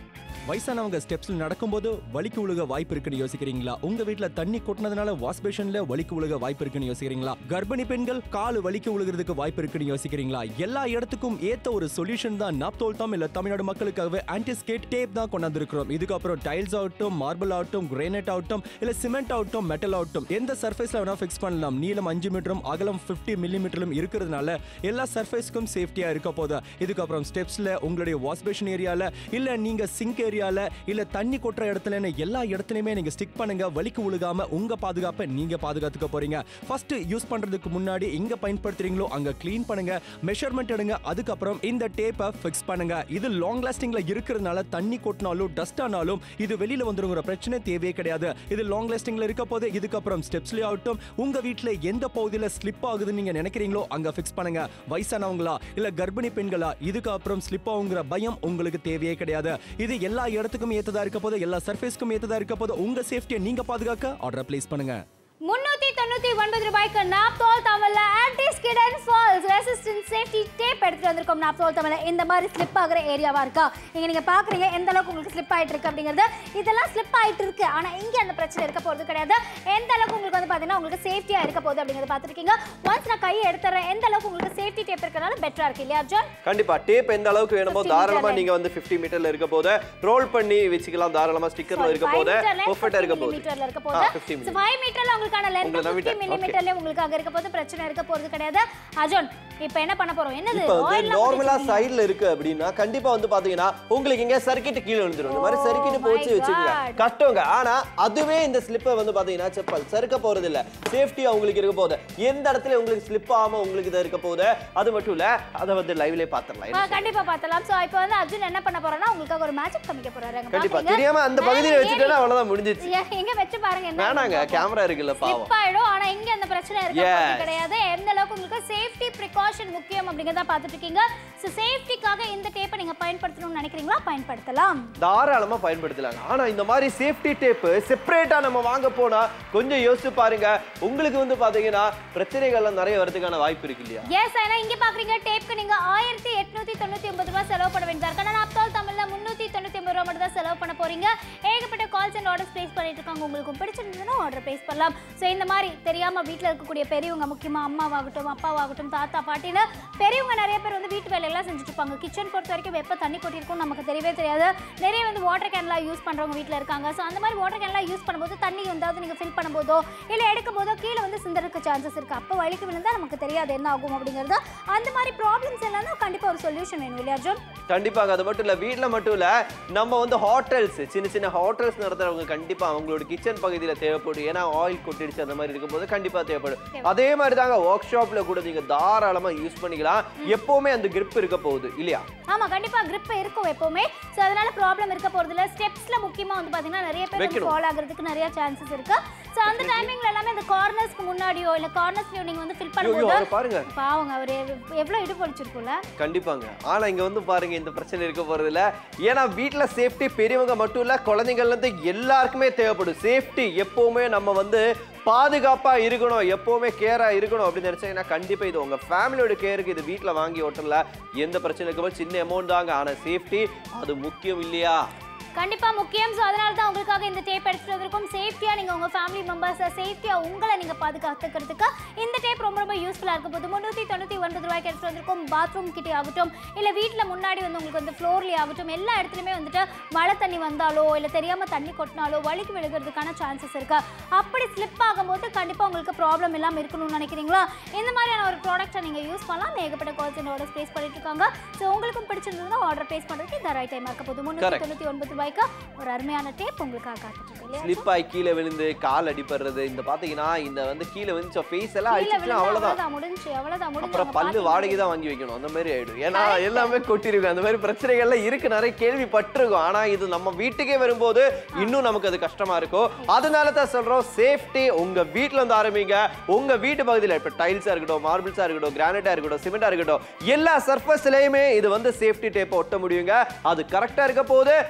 வயசானவங்க ஸ்டெப்ஸ்ல நடக்கும்போது வலிக்கு உழுக வாய்ப்பு இருக்குன்னு யோசிக்கிறீங்களா உங்க வீட்ல தண்ணி கொட்டினதுனால வாஷ் பேஷன்ல வலிக்கு உழுக வாய்ப்பு இருக்குன்னு யோசிக்கிறீங்களா கர்ப்பிணி பெண்கள் கால் வலிக்கு உழுகிறதுக்கு வாய்ப்பு இருக்குன்னு யோசிக்கிறீங்களா எல்லா இடத்துக்கும் ஏத்த ஒரு சொல்யூஷன் தான் நாப்தோல் தாம் இல்ல தமிழ்நாடு மக்களுக்காகவே ஆன்டிஸ்கேட் டேப் தான் கொண்டாந்துருக்கிறோம் இதுக்கப்புறம் டைல்ஸ் ஆகட்டும் மார்பிள் ஆகட்டும் கிரானைட் ஆகட்டும் இல்ல சிமெண்ட் ஆகட்டும் மெட்டல் ஆகட்டும் எந்த சர்ஃபேஸ்ல வேணா ஃபிக்ஸ் பண்ணலாம் நீளம் அஞ்சு மீட்டரும் அகலம் 50 மில்லிமீட்டரும் இருக்கிறதுனால எல்லா சர்ஃபேஸ்க்கும் சேஃப்டியா இருக்க போதா இதுக்கப்புறம் ஸ்டெப்ஸ்ல உங்களுடைய வாஷ் பேஷன் ஏரியால இல்ல நீங்க சிங்க் ஏரியால இல்ல தண்ணி கொட்டுற இடத்துலன்னு எல்லா இடத்துலயுமே நீங்க ஸ்டிக் பண்ணுங்க வலிக்கு உழுகாம உங்க பாதுகாப்பை நீங்க பாதுகாத்துக்க போறீங்க ஃபர்ஸ்ட் யூஸ் பண்றதுக்கு முன்னாடி எங்க பயன்படுத்துறீங்களோ அங்க க்ளீன் பண்ணுங்க மெஷர்மெண்ட் எடுங்க அதுக்கப்புறம் இந்த டேப்பை ஃபிக்ஸ் பண்ணுங்க இது லாங் லாஸ்டிங்ல இருக்கிறதுனால தண்ணி கொட்டினாலும் டஸ்ட் ஆனாலும் இது வெளியில வந்துருங்கிற பிரச்சனை தேவையே கிடையாது இது லாங் லாஸ்டிங்ல இருக்க போது இதுக்கப்புறம் ஸ்டெப்ஸ்லயே ஆகட்டும் உங்க வீட்ல எந்த பகுதியில ஸ்லிப் ஆகுதுன்னு நீங்க நினைக்கிறீங்களோ அங்க ஃபிக்ஸ் பண்ணுங்க வயசானவங்களா இல்ல கர்ப்பிணி பெண்களா இதுக்கு அப்புறம் ஸ்லிப் ஆகுங்கிற பயம் உங்களுக்கு தேவையே கிடையாது இது எல்லா இடத்துக்கும் ஏத்ததா இருக்க போது எல்லா சர்ஃபேஸ்க்கும் ஏத்ததா இருக்க போது உங்க சேஃப்டியை நீங்க பாதுகாக்க ஆர்டர் பிளேஸ் பண்ணுங்க முன்னூத்தி தொண்ணூத்தி ஒன்பது ரூபாய்க்கு நாப்தோல் தமிழ்ல anti skid and falls resistant safety tape எடுத்துட்டு வந்திருக்கோம் நாப்தோல் தமிழ்ல இந்த மாதிரி ஸ்லிப் ஆகுற ஏரியாவா இருக்கா இங்க நீங்க பாக்குறீங்க எந்த அளவுக்கு உங்களுக்கு ஸ்லிப் ஆயிட்டு இருக்கு அப்படிங்கிறது இதெல்லாம் ஸ்லிப் ஆயிட்டு இருக்கு ஆனா இங்க அந்த பிரச்சனை இருக்க போறது கிடையாது எந்த அளவுக்கு உங்களுக்கு வந்து பாத்தீங்கன்னா உங்களுக்கு சேஃப்டியா இருக்க போகுது அப்படிங்கறத பாத்துருக்கீங்க ஒன்ஸ் நான் கையை எடுத்துறேன் எந்த அளவுக்கு உங்களுக்கு சேஃப்டி டேப் இருக்கனால பெட்டரா இருக்கு இல்லையா அர்ஜுன் கண்டிப்பா டேப் எந்த அளவுக்கு வேணுமோ 50 தாராளமா மீட்டர்ல. நீங்க வந்து 50 மீட்டர்ல இருக்க போது ரோல் பண்ணி வச்சுக்கலாம் தாராளமா ஸ்டிக்கர்ல இருக்க போது பெர்ஃபெக்ட்டா இருக்க போது மீட்டர்ல இருக்க ஆ, போது 50 So, five மீட்டர்ல உங்களுக்கான லென்த் உங்களை 50 நம்பிட்டேன். மில்லிமீட்டர்ல உங்களுக்கு அங்க இருக்க போது பிரச்சனை இருக்க போறது கிடையாது அர்ஜுன் இப்போ என்ன பண்ண போறோம் என்னது இப்ப வந்து Oil லாம் நார்மலா போட்டு சைடுல இருக்கு அப்படின்னா கண்டிப்பா வந்து பாத்தீங்கன்னா உங்களுக்கு இங்க சர்க்கிட் கீழே விழுந்துரும் இந்த மாதிரி Oh சர்க்கிட் my போச்சு வச்சுக்கோங்க God. கஷ்டங்க ஆனா அதுவே இந்த ஸ்லிப்பை வந்து பாத்தீங்கன்னா செப்பல் சறுக்க போறது இல்ல சேஃப்டியா உங்களுக்கு இருக்க போகுது எந்த இடத்துல உங்களுக்கு ஸ்லிப் ஆகாம உங்களுக்கு இதை இருக்க போகுது அது மட்டும் இல்ல அதை வந்து லைவ்லயே பாத்துடலாம் ஆ, கண்டிப்பா பார்த்தலாம் சோ இப்போ வந்து அர்ஜுன் என்ன பண்ண போறாருன்னா உங்களுக்காக ஒரு மேஜிக் காமிக்க போறாரு அங்க கண்டிப்பா பாக்குறீங்க? தெரியாம அந்த மேல பகுதியில ஏறி- வச்சுட்டேன்னா அவ்வளவுதான் முடிஞ்சிச்சு எ- எங்க வச்சு பாருங்க என்ன வேணாங்க கேமரா இருக்குல்ல பாவம் ஸ்லிப் ஆயிடும் ஆனா இங்க அந்த பிரச்சனை இருக்க போறது Yes. கிடையாது எந்த அளவுக்கு உங்களுக்கு சேஃப்டி precaution முக்கியம் அப்படிங்கறத பார்த்துட்டு இருக்கீங்க சோ சேஃப்டிக்காக இந்த டேப்பை நீங்க பயன்படுத்தணும்னு நினைக்கிறீங்களா பயன்படுத்தலாம் தாராளமா பயன்படுத்தலாங்க ஆனா இந்த மாதிரி சேஃப்டி டேப் செப்பரேட்டா நம்ம வாங்க போனா கொஞ்சம் யோசிச்சு பாருங்க உங்களுக்கு வந்து பாத்தீங்கன்னா பிரச்சனைகள்லாம் நிறைய வரதுக்கான வாய்ப்பு இருக்கு இல்லையா எஸ் ஆனா இங்க பாக்குறீங்க டேப்க்கு நீங்க ஆயிரத்தி எட்நூத்தி தொண்ணூத்தி ஒன்பது ரூபாய் செலவு பண்ண வேண்டியதா இருக்கு ஆனா அப்தால் தமிழ்ல முன்னூத்தி தொண்ணூத்தி ஒன்பது ரூபாய் மட்டும் தான் செலவு பண்ண போறீங்க ஏகப்பட்ட கால்ஸ் அண்ட் ஆர்டர்ஸ் பிளேஸ் பண்ணிட்டு இருக்காங்க உங்களுக்கு பிடிச்சிருந்ததுன்னா ஆர்டர் பிளேஸ் பண்ணலாம் ஸோ இந்த மாதிரி தெரியாம வீட்ல இருக்கக்கூடிய பெரியவங்க முக்கியமா அம்மாவாகட்டும் அப்பாவாகட்டும் தாத்தா பாட்டின்னு பெரியவங்க நிறைய பேர் வந்து வீட்டு வேலையெல்லாம் செஞ்சுட்டு இருப்பாங்க கிச்சன் பொறுத்த வரைக்கும் எப்போ தண்ணி கொட்டிருக்கும் நமக்கு தெரியவே தெரியாது நிறைய வந்து வாட்டர் கேன்லாம் யூஸ் பண்றவங்க வீட்ல இருக்காங்க ஸோ அந்த மாதிரி வாட்டர் கேன்லாம் யூஸ் பண்ணும்போது தண்ணி வந்து நீங்க ஃபில் பண்ணும்போதோ இல்ல எடுக்கும் போதோ கீழே வந்து சிந்தறதுக்கு சான்சஸ் இருக்கு அப்போ வலிக்கு விழுந்தா நமக்கு தெரியாது என்ன ஆகும் அப்படிங்கிறது அந்த மாதிரி ப்ராப்ளம்ஸ் எல்லாம் கண்டிப்பா ஒரு சொல்யூஷன் வேணும் இல்லையா அர்ஜுன் கண்டிப்பாக அது மட்டும் இல்ல வீட்ல மட்டும் இல்ல நம்ம வந்து ஹோட்டல்ஸ் சின்ன சின்ன ஹோட்டல்ஸ் நடத்துறவங்க கண்டிப்பா அவங்களோட கிச்சன் பகுதியில தேவைப்படும் ஏன்னா ஆயில் கொட்டிடுச்சு அந்த மாதிரி இருக்கும்போது கண்டிப்பா தேவைப்படும் அதே மாதிரி தாங்க ஒர்க் ஷாப்ல கூட நீங்க தாராளமா யூஸ் பண்ணிக்கலாம் எப்பவுமே அந்த grip இருக்க போகுது இல்லையா ஆமா கண்டிப்பா grip இருக்கும் எப்பவுமே சோ அதனால ப்ராப்ளம் இருக்க போறது இல்ல ஸ்டெப்ஸ்ல முக்கியமா வந்து பாத்தீங்கன்னா நிறைய பேர் வந்து வைக்கணும். ஃபால் ஆகுறதுக்கு நிறைய சான்சஸ் இருக்கு சோ அந்த டைமிங்ல எல்லாமே இந்த கார்னர்ஸ்க்கு முன்னாடியோ இல்ல கார்னர்ஸ்லயோ நீங்க வந்து ஃபில் ஐயோ, ஐயோ, பண்ணும்போது அவரை பாருங்க பாவங்க அவர் எவ்வளவு இடுபொழிச்சிருக்கும்ல கண்டிப்பாங்க ஆனா இங்க வந்து பாருங்க இந்த பிரச்சனை இருக்க போறது இல்ல ஏன்னா வீட்ல சேஃப்டி பெரியவங்க மட்டும் இல்ல குழந்தைங்கள்ல இருந்து எல்லாருக்குமே தேவைப்படும் சேஃப்டி எப்பவுமே நம்ம வந்து பாதுகாப்பா இருக்கணும் எப்பவுமே கேரா இருக்கணும் அப்படின்னு நினைச்சீங்கன்னா கண்டிப்பா இது உங்க ஃபேமிலியோட கேருக்கு இது வீட்ல வாங்கி ஓட்டல எந்த பிரச்சனை இருக்கும்போது சின்ன அமௌண்ட் தாங்க ஆனா சேஃப்டி அது முக்கியம் இல்லையா கண்டிப்பா முக்கியம் ஸோ அதனால தான் உங்களுக்காக இந்த டேப் எடுத்துட்டு வந்திருக்கோம் சேஃப்டியா நீங்க உங்க ஃபேமிலி மெம்பர்ஸை சேஃப்டியா உங்களை நீங்க பாதுகாத்துக்கிறதுக்கு இந்த டேப் ரொம்ப ரொம்ப யூஸ்ஃபுல்லா இருக்க போது முந்நூற்றி தொண்ணூற்றி ஒன்பது ரூபாய்க்கு எடுத்துட்டு வந்திருக்கோம் பாத்ரூம் கிட்டே ஆகட்டும் இல்ல வீட்ல முன்னாடி வந்து உங்களுக்கு வந்து ஃப்ளோர்லேயே ஆகட்டும் எல்லா இடத்துலையுமே வந்துட்டு மழை தண்ணி வந்தாலோ இல்ல தெரியாம தண்ணி கொட்டினாலோ வலிக்கு விழுகிறதுக்கான சான்சஸ் இருக்கு அப்படி ஸ்லிப் ஆகும்போது கண்டிப்பா உங்களுக்கு ப்ராப்ளம் இல்லாம இருக்கணும்னு நினைக்கிறீங்களா இந்த மாதிரியான ஒரு ப்ராடக்ட்டை நீங்க யூஸ் பண்ணலாம் ஏகப்பட்ட கால்ஸ் அண்ட் ஆர்டர்ஸ் பேஸ் பண்ணிட்டு இருக்காங்க ஸோ உங்களுக்கும் பிடிச்சிருந்ததுன்னா ஆர்டர் பேஸ் பண்றதுக்கு இந்த ரைட் டைம் இருக்க போது முந்நூற்றி தொண்ணூற்றி ஒன்பது ரூபாய்க்கு ஒரு அருமையான டேப் உங்களுக்காக காத்துட்டு இருக்கு இல்லையா ஸ்லிப் ஆகி கீழே விழுந்து கால் அடிபடுறது இந்த பாத்தீங்கன்னா இந்த வந்து கீழே விழுந்து ஃபேஸ் எல்லாம் கீழே அடிச்சுச்சுன்னா விழுந்தா அவ்வளவுதான் அவ்வளவுதான் முடிஞ்சு அவ்வளவுதான் முடிஞ்சு அப்புறம் அவங்க பல்லு பாத்தீங்கன்னா வாடகை தான் வாங்கி வைக்கணும் அந்த மாதிரி ஆயிடும் ஏன்னா எல்லாமே கொட்டிருக்கு அந்த மாதிரி பிரச்சனைகள்லாம் இருக்கு நிறைய கேள்விப்பட்டிருக்கோம் ஆனா இது நம்ம வீட்டுக்கே வரும்போது இன்னும் நமக்கு அது கஷ்டமா இருக்கும் அதனால தான் சொல்றோம் சேஃப்டி உங்க வீட்ல இருந்து ஆரம்பிங்க உங்க வீட்டு பகுதியில் இப்ப டைல்ஸா இருக்கட்டும் மார்பிள்ஸா இருக்கட்டும் கிரானைட்டா இருக்கட்டும் சிமெண்டா இருக்கட்டும் எல்லா சர்ஃபஸ்லயுமே இது வந்து சேஃப்டி டேப் ஒட்ட முடியுங்க அது கரெக்டா இருக்க போது நல்ல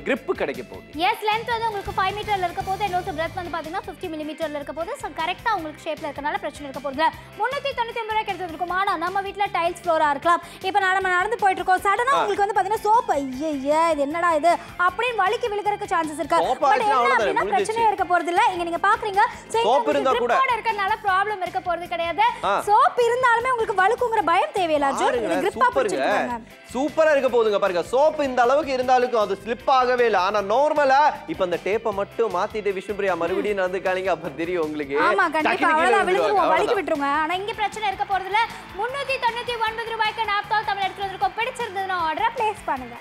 grip கிடைக்க போகுது எஸ் லென்த் வந்து உங்களுக்கு ஃபைவ் மீட்டர்ல இருக்க போது அண்ட் ஆல்சோ பிரெத் வந்து பார்த்தீங்கன்னா ஃபிஃப்டி மில்லிமீட்டர்ல இருக்க போது ஸோ கரெக்டாக உங்களுக்கு ஷேப்ல இருக்கனால பிரச்சனை இருக்க போகுது முந்நூற்றி தொண்ணூற்றி ஒன்பது ரூபாய்க்கு எடுத்துருக்கும் ஆனால் நம்ம வீட்டில் டைல்ஸ் ஃப்ளோராக இருக்கலாம் இப்போ நம்ம நடந்து போயிட்டு இருக்கோம் சடனாக உங்களுக்கு வந்து பார்த்தீங்கன்னா சோப்பு ஐயா இது என்னடா இது அப்படின்னு வலிக்கு விழுகிறதுக்கு சான்சஸ் இருக்கு Soap பட் ஆச்சுன்னா என்ன அவ்வளவுதான், அப்படின்னா முடிஞ்சிச்சு. பிரச்சனையே இருக்க போறது இல்ல இங்க நீங்க பாக்குறீங்க Soap இருந்தா கூட. இருக்கறனால ப்ராப்ளம் இருக்க போறது கிடையாது ஆ. சோப் இருந்தாலுமே உங்களுக்கு வழுக்குங்கிற பயம் தேவையில்ல அர்ஜுன் இது பாருங்களேன், கிரிப்பா சூப்பருங்க பிடிச்சிருக்காங்க சூப்பரா இருக்க போகுதுங்க பாருங்க சோப்பு இந்த அளவுக்கு இருந்தாலும் அது ஸ்லிப் ஆகவே இல்லை ஆனா நார்மலா இப்ப அந்த டேப்பை மட்டும் மாத்திட்டு விஷ்ணுபிரியா மறுபடியும் நடந்துக்காளிங்க அப்ப தெரியும் உங்களுக்கு ஆமா கண்டிப்பா டக்குனு கீழே அவ்வளவுதான் விழுந்துருவாங்க. விழுந்துருவோம் வலிக்கு அவ்வளவுதான். விட்டுருங்க ஆனா இங்க பிரச்சனை இருக்க போறது இல்ல முன்னூத்தி தொண்ணூத்தி ஒன்பது ரூபாய்க்கு நாப்தால் தமிழ் எடுத்துட்டு வந்திருக்கோம் பிடிச்சிருந்ததுன்னா ஆர்டரை பிளேஸ் பண்ணுங்க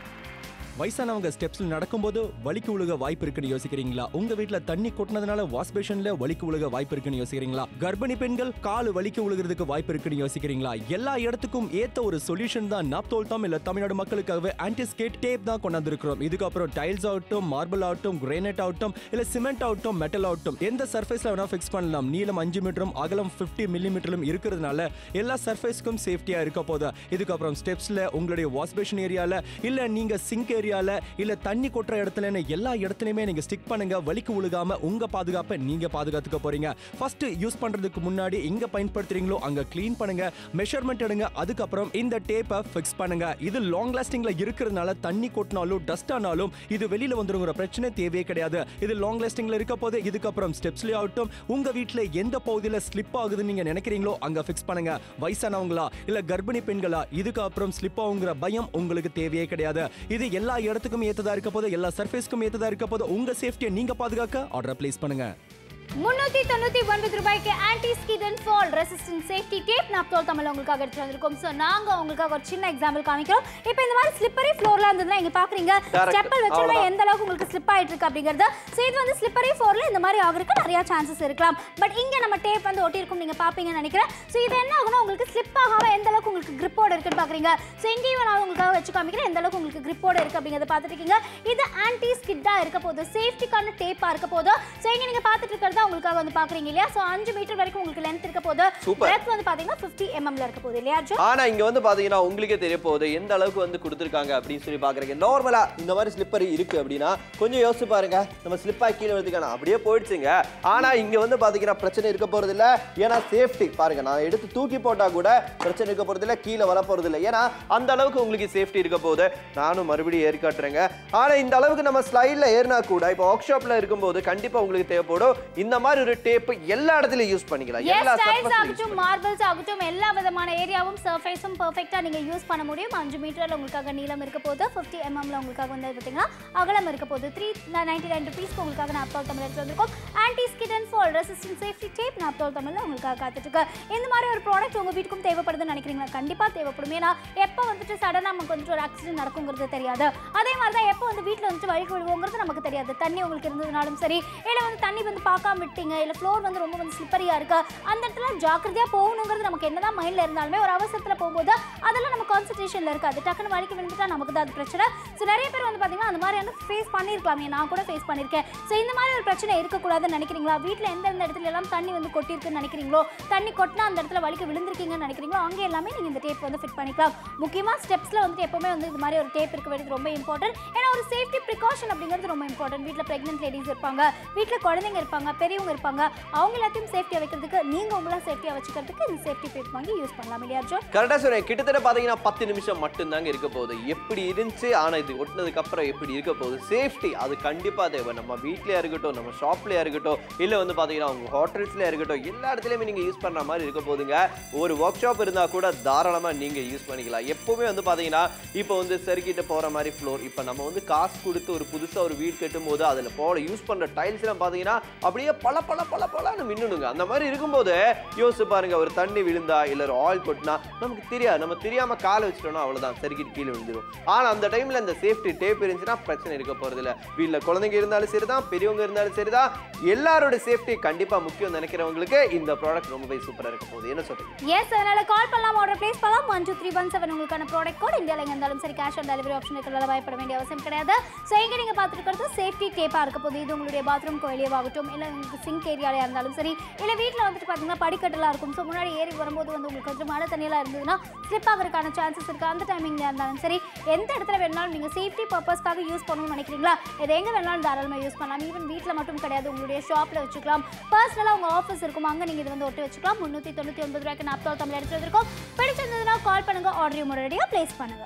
வயசானவங்க ஸ்டெப்ஸ்ல நடக்கும்போது வலிக்கு உழுக வாய்ப்பு இருக்குன்னு யோசிக்கிறீங்களா உங்க வீட்ல தண்ணி கொட்டினதுனால வாஷ் பேஷன்ல வலிக்கு உழுக வாய்ப்பு இருக்குன்னு யோசிக்கிறீங்களா கர்ப்பிணி பெண்கள் கால் வலிக்கு உழுகிறதுக்கு வாய்ப்பு இருக்குன்னு யோசிக்கிறீங்களா எல்லா இடத்துக்கும் ஏத்த ஒரு சொல்யூஷன் தான் நாப்தோல் தாம் இல்ல தமிழ்நாடு மக்களுக்காகவே ஆன்டிஸ்கேட் டேப் தான் கொண்டு வந்திருக்கிறோம் இதுக்கப்புறம் டைல்ஸ் ஆகட்டும் மார்பிள் ஆகட்டும் கிரானைட் ஆகட்டும் இல்ல சிமெண்ட் ஆகட்டும் மெட்டல் ஆகட்டும் எந்த சர்ஃபேஸ்ல வேணா ஃபிக்ஸ் பண்ணலாம் நீளம் அஞ்சு மீட்டரும் அகலம் 50 மில்லிமீட்டரும் இருக்கிறதுனால எல்லா சர்ஃபேஸ்க்கும் சேஃப்டியா இருக்க போதா இதுக்கப்புறம் ஸ்டெப்ஸ்ல உங்களுடைய வாஷ் பேஷன் ஏரியால இல்ல நீங்க சிங்க் ஏரியால இல்ல தண்ணி கொட்டுற இடத்துலன்னு எல்லா இடத்துலயுமே நீங்க ஸ்டிக் பண்ணுங்க வலிக்கு உழுகாம உங்க பாதுகாப்பை நீங்க பாதுகாத்துக்க போறீங்க ஃபர்ஸ்ட் யூஸ் பண்றதுக்கு முன்னாடி எங்க பயன்படுத்துறீங்களோ அங்க க்ளீன் பண்ணுங்க மெஷர்மெண்ட் எடுங்க அதுக்கப்புறம் இந்த டேப்பை ஃபிக்ஸ் பண்ணுங்க இது லாங் லாஸ்டிங்ல இருக்கிறதுனால தண்ணி கொட்டினாலும் டஸ்ட் ஆனாலும் இது வெளியில வந்துருங்கிற பிரச்சனை தேவையே கிடையாது இது லாங் லாஸ்டிங்ல இருக்க போது இதுக்கப்புறம் ஸ்டெப்ஸ்லயே ஆகட்டும் உங்க வீட்ல எந்த பகுதியில ஸ்லிப் ஆகுதுன்னு நீங்க நினைக்கிறீங்களோ அங்க ஃபிக்ஸ் பண்ணுங்க வயசானவங்களா இல்ல கர்ப்பிணி பெண்களா இதுக்கு அப்புறம் ஸ்லிப் ஆகுங்கிற பயம் உங்களுக்கு தேவையே கிடையாது இது எல்லா இடத்துக்கும் ஏத்ததா இருக்க போது எல்லா சர்ஃபேஸ்க்கும் ஏத்ததா இருக்க போது உங்க சேஃப்டியை நீங்க பாதுகாக்க ஆர்டர் பிளேஸ் பண்ணுங்க முன்னூத்தி தொண்ணூத்தி ஒன்பது ரூபாய்க்கு anti skid and fall resistant safety tape Naaptol Tamil உங்களுக்காக எடுத்து வந்திருக்கோம் ஸோ நாங்க உங்களுக்காக ஒரு சின்ன எக்ஸாம்பிள் காமிக்கிறோம் இப்போ இந்த மாதிரி ஸ்லிப்பரி ஃப்ளோர்ல இருந்ததுன்னா இங்க பாக்குறீங்க Correct. ஸ்டெப்பல் வச்சிருந்தா அவ்வளவுதான். எந்த அளவுக்கு உங்களுக்கு ஸ்லிப் ஆயிட்டு இருக்கு அப்படிங்கறது ஸோ இது வந்து ஸ்லிப்பரி ஃப்ளோர்ல இந்த மாதிரி ஆகுறதுக்கு நிறைய சான்சஸ் இருக்கலாம் பட் இங்க நம்ம டேப் வந்து ஒட்டியிருக்கும் நீங்க பாப்பீங்கன்னு நினைக்கிறேன் ஸோ இது என்ன ஆகும்னா உங்களுக்கு ஸ்லிப் ஆகாம எந்த அளவுக்கு உங்களுக்கு கிரிப்போட இருக்குன்னு பாக்குறீங்க ஸோ இங்கேயும் நான் உங்களுக்காக வச்சு காமிக்கிறேன் எந்த அளவுக்கு உங்களுக்கு கிரிப்போட இருக்கு அப்படிங்கறத பார்த்துட்டு இருக்கீங்க இது ஆன்டி ஸ்கிட்டா இருக்க போகுது சேஃப்டிக்கான டேப்பா இருக்க போது ஸோ இங்க நீங்க பார்த்துட்டு இருக்கிறதா உங்களுக்காக வந்து பாக்குறீங்க இல்லையா ஸோ அஞ்சு மீட்டர் வரைக்கும் உங்களுக்கு லென்த் இருக்க போது Super. breadth வந்து பாத்தீங்கன்னா 50 எம்எம்ல இருக்க போகுது இல்லையா அர்ஜுன் ஆனா இங்க வந்து பாத்தீங்கன்னா உங்களுக்கே தெரிய போகுது எந்த அளவுக்கு வந்து கொடுத்துருக்காங்க அப்படின்னு சொல்லி பாக்குறீங்க நார்மலா இந்த மாதிரி ஸ்லிப்பர் இருக்கு அப்படின்னா கொஞ்சம் யோசிச்சு பாருங்க நம்ம ஸ்லிப்பா கீழே விழுதுக்கான அப்படியே போயிடுச்சுங்க ஆனா இங்க வந்து பாத்தீங்கன்னா பிரச்சனை இருக்க போறது இல்ல ஏன்னா சேஃப்டி பாருங்க நான் எடுத்து தூக்கி போட்டா கூட பிரச்சனை இருக்க போறது இல்ல கீழே வர போறது இல்ல ஏன்னா அந்த அளவுக்கு உங்களுக்கு சேஃப்டி இருக்க போகுது நானும் மறுபடியும் ஏறி காட்டுறேங்க ஆனா இந்த அளவுக்கு நம்ம ஸ்லைட்ல ஏறினா கூட இப்போ ஒர்க் ஷாப்ல இருக்கும்போது கண்டிப்பா உங்களுக்கு தேவைப்படும் இந்த மாதிரி ஒரு டேப் எல்லா இடத்துலயும் யூஸ் பண்ணிக்கலாம் எல்லா எஸ் டைல்ஸ் surface லயும் use ஆகட்டும் மார்பிள்ஸ் ஆகட்டும் எல்லா விதமான ஏரியாவும் சர்ஃபேஸும் பெர்ஃபெக்ட்டா நீங்க யூஸ் பண்ண முடியும் அஞ்சு மீட்டர்ல உங்களுக்காக நீளம் இருக்க போது 50 எம்எம்ல உங்களுக்காக வந்து பாத்தீங்கன்னா அகலம் இருக்க போது த்ரீ நைன்டி நைன் ருபீஸ்க்கு உங்களுக்காக நாப்தால் தமிழ் எடுத்து வந்திருக்கோம் anti skid and fall resistant safety tape Naaptol தமிழ்ல உங்களுக்காக காத்துட்டு இருக்கு இந்த மாதிரி ஒரு ப்ராடக்ட் உங்க வீட்டுக்கும் தேவைப்படுதுன்னு நினைக்கிறீங்களா கண்டிப்பா தேவைப்படும் ஏன்னா எப்போ வந்துட்டு சடனா நமக்கு வந்துட்டு ஒரு ஆக்சிடென்ட் நடக்குங்கிறது தெரியாது அதே மாதிரி தான் எப்போ வந்து வீட்டில் வந்துட்டு வழிக்கு விழுவோங்கிறது நமக்கு தெரியாது தண்ணி உங்களுக்கு இருந்ததுனாலும் சரி இல்லை வந்து தண்ணி வந்து பார்க்காம விட்டீங்க இல்லை ஃப்ளோர் வந்து ரொம்ப வந்து ஸ்லிப்பரியா இருக்கு அந்த இடத்துல ஜாக்கிரதையா போகணுங்கிறது நமக்கு என்னதான் மைண்ட்ல இருந்தாலுமே ஒரு அவசரத்துல போகும்போது அதெல்லாம் நம்ம கான்சன்ட்ரேஷன்ல இருக்காது டக்குன்னு வலிக்கு விழுந்துட்டா நமக்கு தான் அது பிரச்சனை ஸோ நிறைய பேர் வந்து பாத்தீங்கன்னா அந்த மாதிரியான ஃபேஸ் பண்ணியிருக்கலாம் நான் கூட ஃபேஸ் பண்ணியிருக்கேன் ஸோ இந்த மாதிரி ஒரு பிரச்சனை இருக்கக்கூடாதுன்னு நினைக்கிறீங்களா வீட்டில் எந்த எந்த இடத்துல எல்லாம் தண்ணி வந்து கொட்டியிருக்குன்னு நினைக்கிறீங்களோ தண்ணி கொட்டினா அந்த இடத்துல வலிக்கு விழுந்திருக்கீங்கன்னு நினைக்கிறீங்களோ அங்கே எல்லாமே நீங்கள் இந்த டேப் வந்து ஃபிட் பண்ணிக்கலாம் முக்கியமாக ஸ்டெப்ஸில் வந்துட்டு எப்பவுமே வந்து இது மாதிரி ஒரு டேப் இருக்க வேண்டியது ரொம்ப இம்பார்ட்டன்ட் ஏன்னா ஒரு சேஃப்டி ப்ரிகாஷன் அப்படிங்கிறது ரொம்ப இம்பார்ட்டன்ட் வீட்டில் ப்ரெக்னென்ட் லேடிஸ் இருப்பாங்க வீட்டில் குழந்தைங்க இருப்பாங்க பெரியவங்க இருப்பாங்க அவங்க எல்லாத்தையும் சேஃப்டியாக வைக்கிறதுக்கு நீங்கள் உங்களை சேஃப்டியாக வச்சுக்கிறதுக்கு இந்த சேஃப்டி டேப் வாங்கி யூஸ் பண்ணலாம் இல்லையா அர்ஜுன் கரெக்டா சொன்னேன் கிட்டத்தட்ட பாத்தீங்கன்னா பத்து நிமிஷம் மட்டும்தாங்க இருக்க போகுது எப்படி இருந்துச்சு ஆனா இது ஒட்டினதுக்கு அப்புறம் எப்படி இருக்க போகுது சேஃப்டி அது கண்டிப்பா தேவை நம்ம வீட்லயா இருக்கட்டும் நம்ம ஷாப்லயா இருக்கட்டும் இல்ல வந்து பாத்தீங்கன்னா உங்க ஹோட்டல்ஸ்லயா இருக்கட்டும் எல்லா இடத்துலயுமே நீங்க யூஸ் பண்ற மாதிரி இருக்க போதுங்க ஒரு ஒர்க் ஷாப் இருந்தா கூட தாராளமா நீங்க யூஸ் பண்ணிக்கலாம் எப்பவுமே வந்து பாத்தீங்கன்னா இப்போ வந்து சர்க்கிட்ட போற மாதிரி ஃப்ளோர் இப்போ நம்ம வந்து காசு கொடுத்து ஒரு புதுசா ஒரு வீடு கட்டும் போது அதுல போட யூஸ் பண்ற டைல்ஸ் எல்லாம் பாத்தீங்கன்னா அப்படியே பல பல பல பலன்னு மின்னுடுங்க அந்த மாதிரி இருக்கும்போது யோசிச்சு பாருங்க ஒரு தண்ணி விழுந்தா இல்ல ஒரு ஆயில் கொட்டினா நமக்கு தெரியாது நம்ம தெரியாம காலை வச்சிட்டோம்னா அவ்வளவுதான் சறுக்கிட்டு கீழே விழுந்துரும் ஆனா அந்த டைம்ல இந்த சேஃப்டி டேப் இருந்துச்சுன்னா பிரச்சனை இருக்க போறது இல்ல வீட்ல குழந்தைங்க இருந்தாலும் சரிதான் பெரியவங்க இருந்தாலும் சரிதான் எல்லாரோட சேஃப்டி கண்டிப்பா முக்கியம் நினைக்கிறவங்களுக்கு இந்த ப்ராடக்ட் ரொம்பவே சூப்பரா இருக்க போகுது என்ன சொல்றீங்க எஸ் அதனால கால் பண்ணலாம் ஆர்டர் பிளேஸ் பண்ணலாம் one two three one seven உங்களுக்கான ப்ராடக்ட் கோட் இந்தியாவில் எங்க இருந்தாலும் சரி கேஷ் ஆன் டெலிவரி ஆப்ஷன் இருக்கிறதால பயப்பட வேண்டிய அவசியம் கிடையாது ஸோ இங்கே நீங்கள் பார்த்துருக்கிறது சேஃப்டி டேப்பாக இருக்க போது இது உங்களுடைய பாத்ரூம் வெளியவாகட்டும் இல்லை உங்களுக்கு சிங்க் ஏரியாலையா இருந்தாலும் சரி இல்லை வீட்டில் வந்துட்டு பார்த்தீங்கன்னா படிக்கட்டெல்லாம் இருக்கும் ஸோ முன்னாடி ஏறி வரும்போது வந்து உங்களுக்கு கொஞ்சம் மழை தண்ணியெல்லாம் இருந்ததுன்னா ஸ்லிப் ஆகிறதுக்கான சான்சஸ் இருக்குது அந்த டைமிங்ல இருந்தாலும் சரி எந்த இடத்துல வேணாலும் நீங்கள் சேஃப்டி பர்பஸ்க்காக யூஸ் பண்ணணும்னு நினைக்கிறீங்களா இது எங்கே வேணாலும் தாராளமாக யூஸ் பண்ணலாம் ஈவன் வீட்டில் மட்டும் கிடையாது உங்களுடைய ஷாப்பில் வச்சுக்கலாம் பர்சனலாக உங்கள் ஆஃபீஸ் இருக்கும் அங்கே நீங்கள் இது வந்து ஒட்டி வச்சுக்கலாம் முந்நூற்றி தொண்ணூற்றி ஒன்பது ரூபாய்க்கு நாப்தால் தமிழ் எடுத்து வந்திருக்கோம் பிடிச்சிருந்ததுன்னா கால் பண்ணுங்க ஆர்டர் முன்னாடியாக ப்ளேஸ் பண்ணுங்க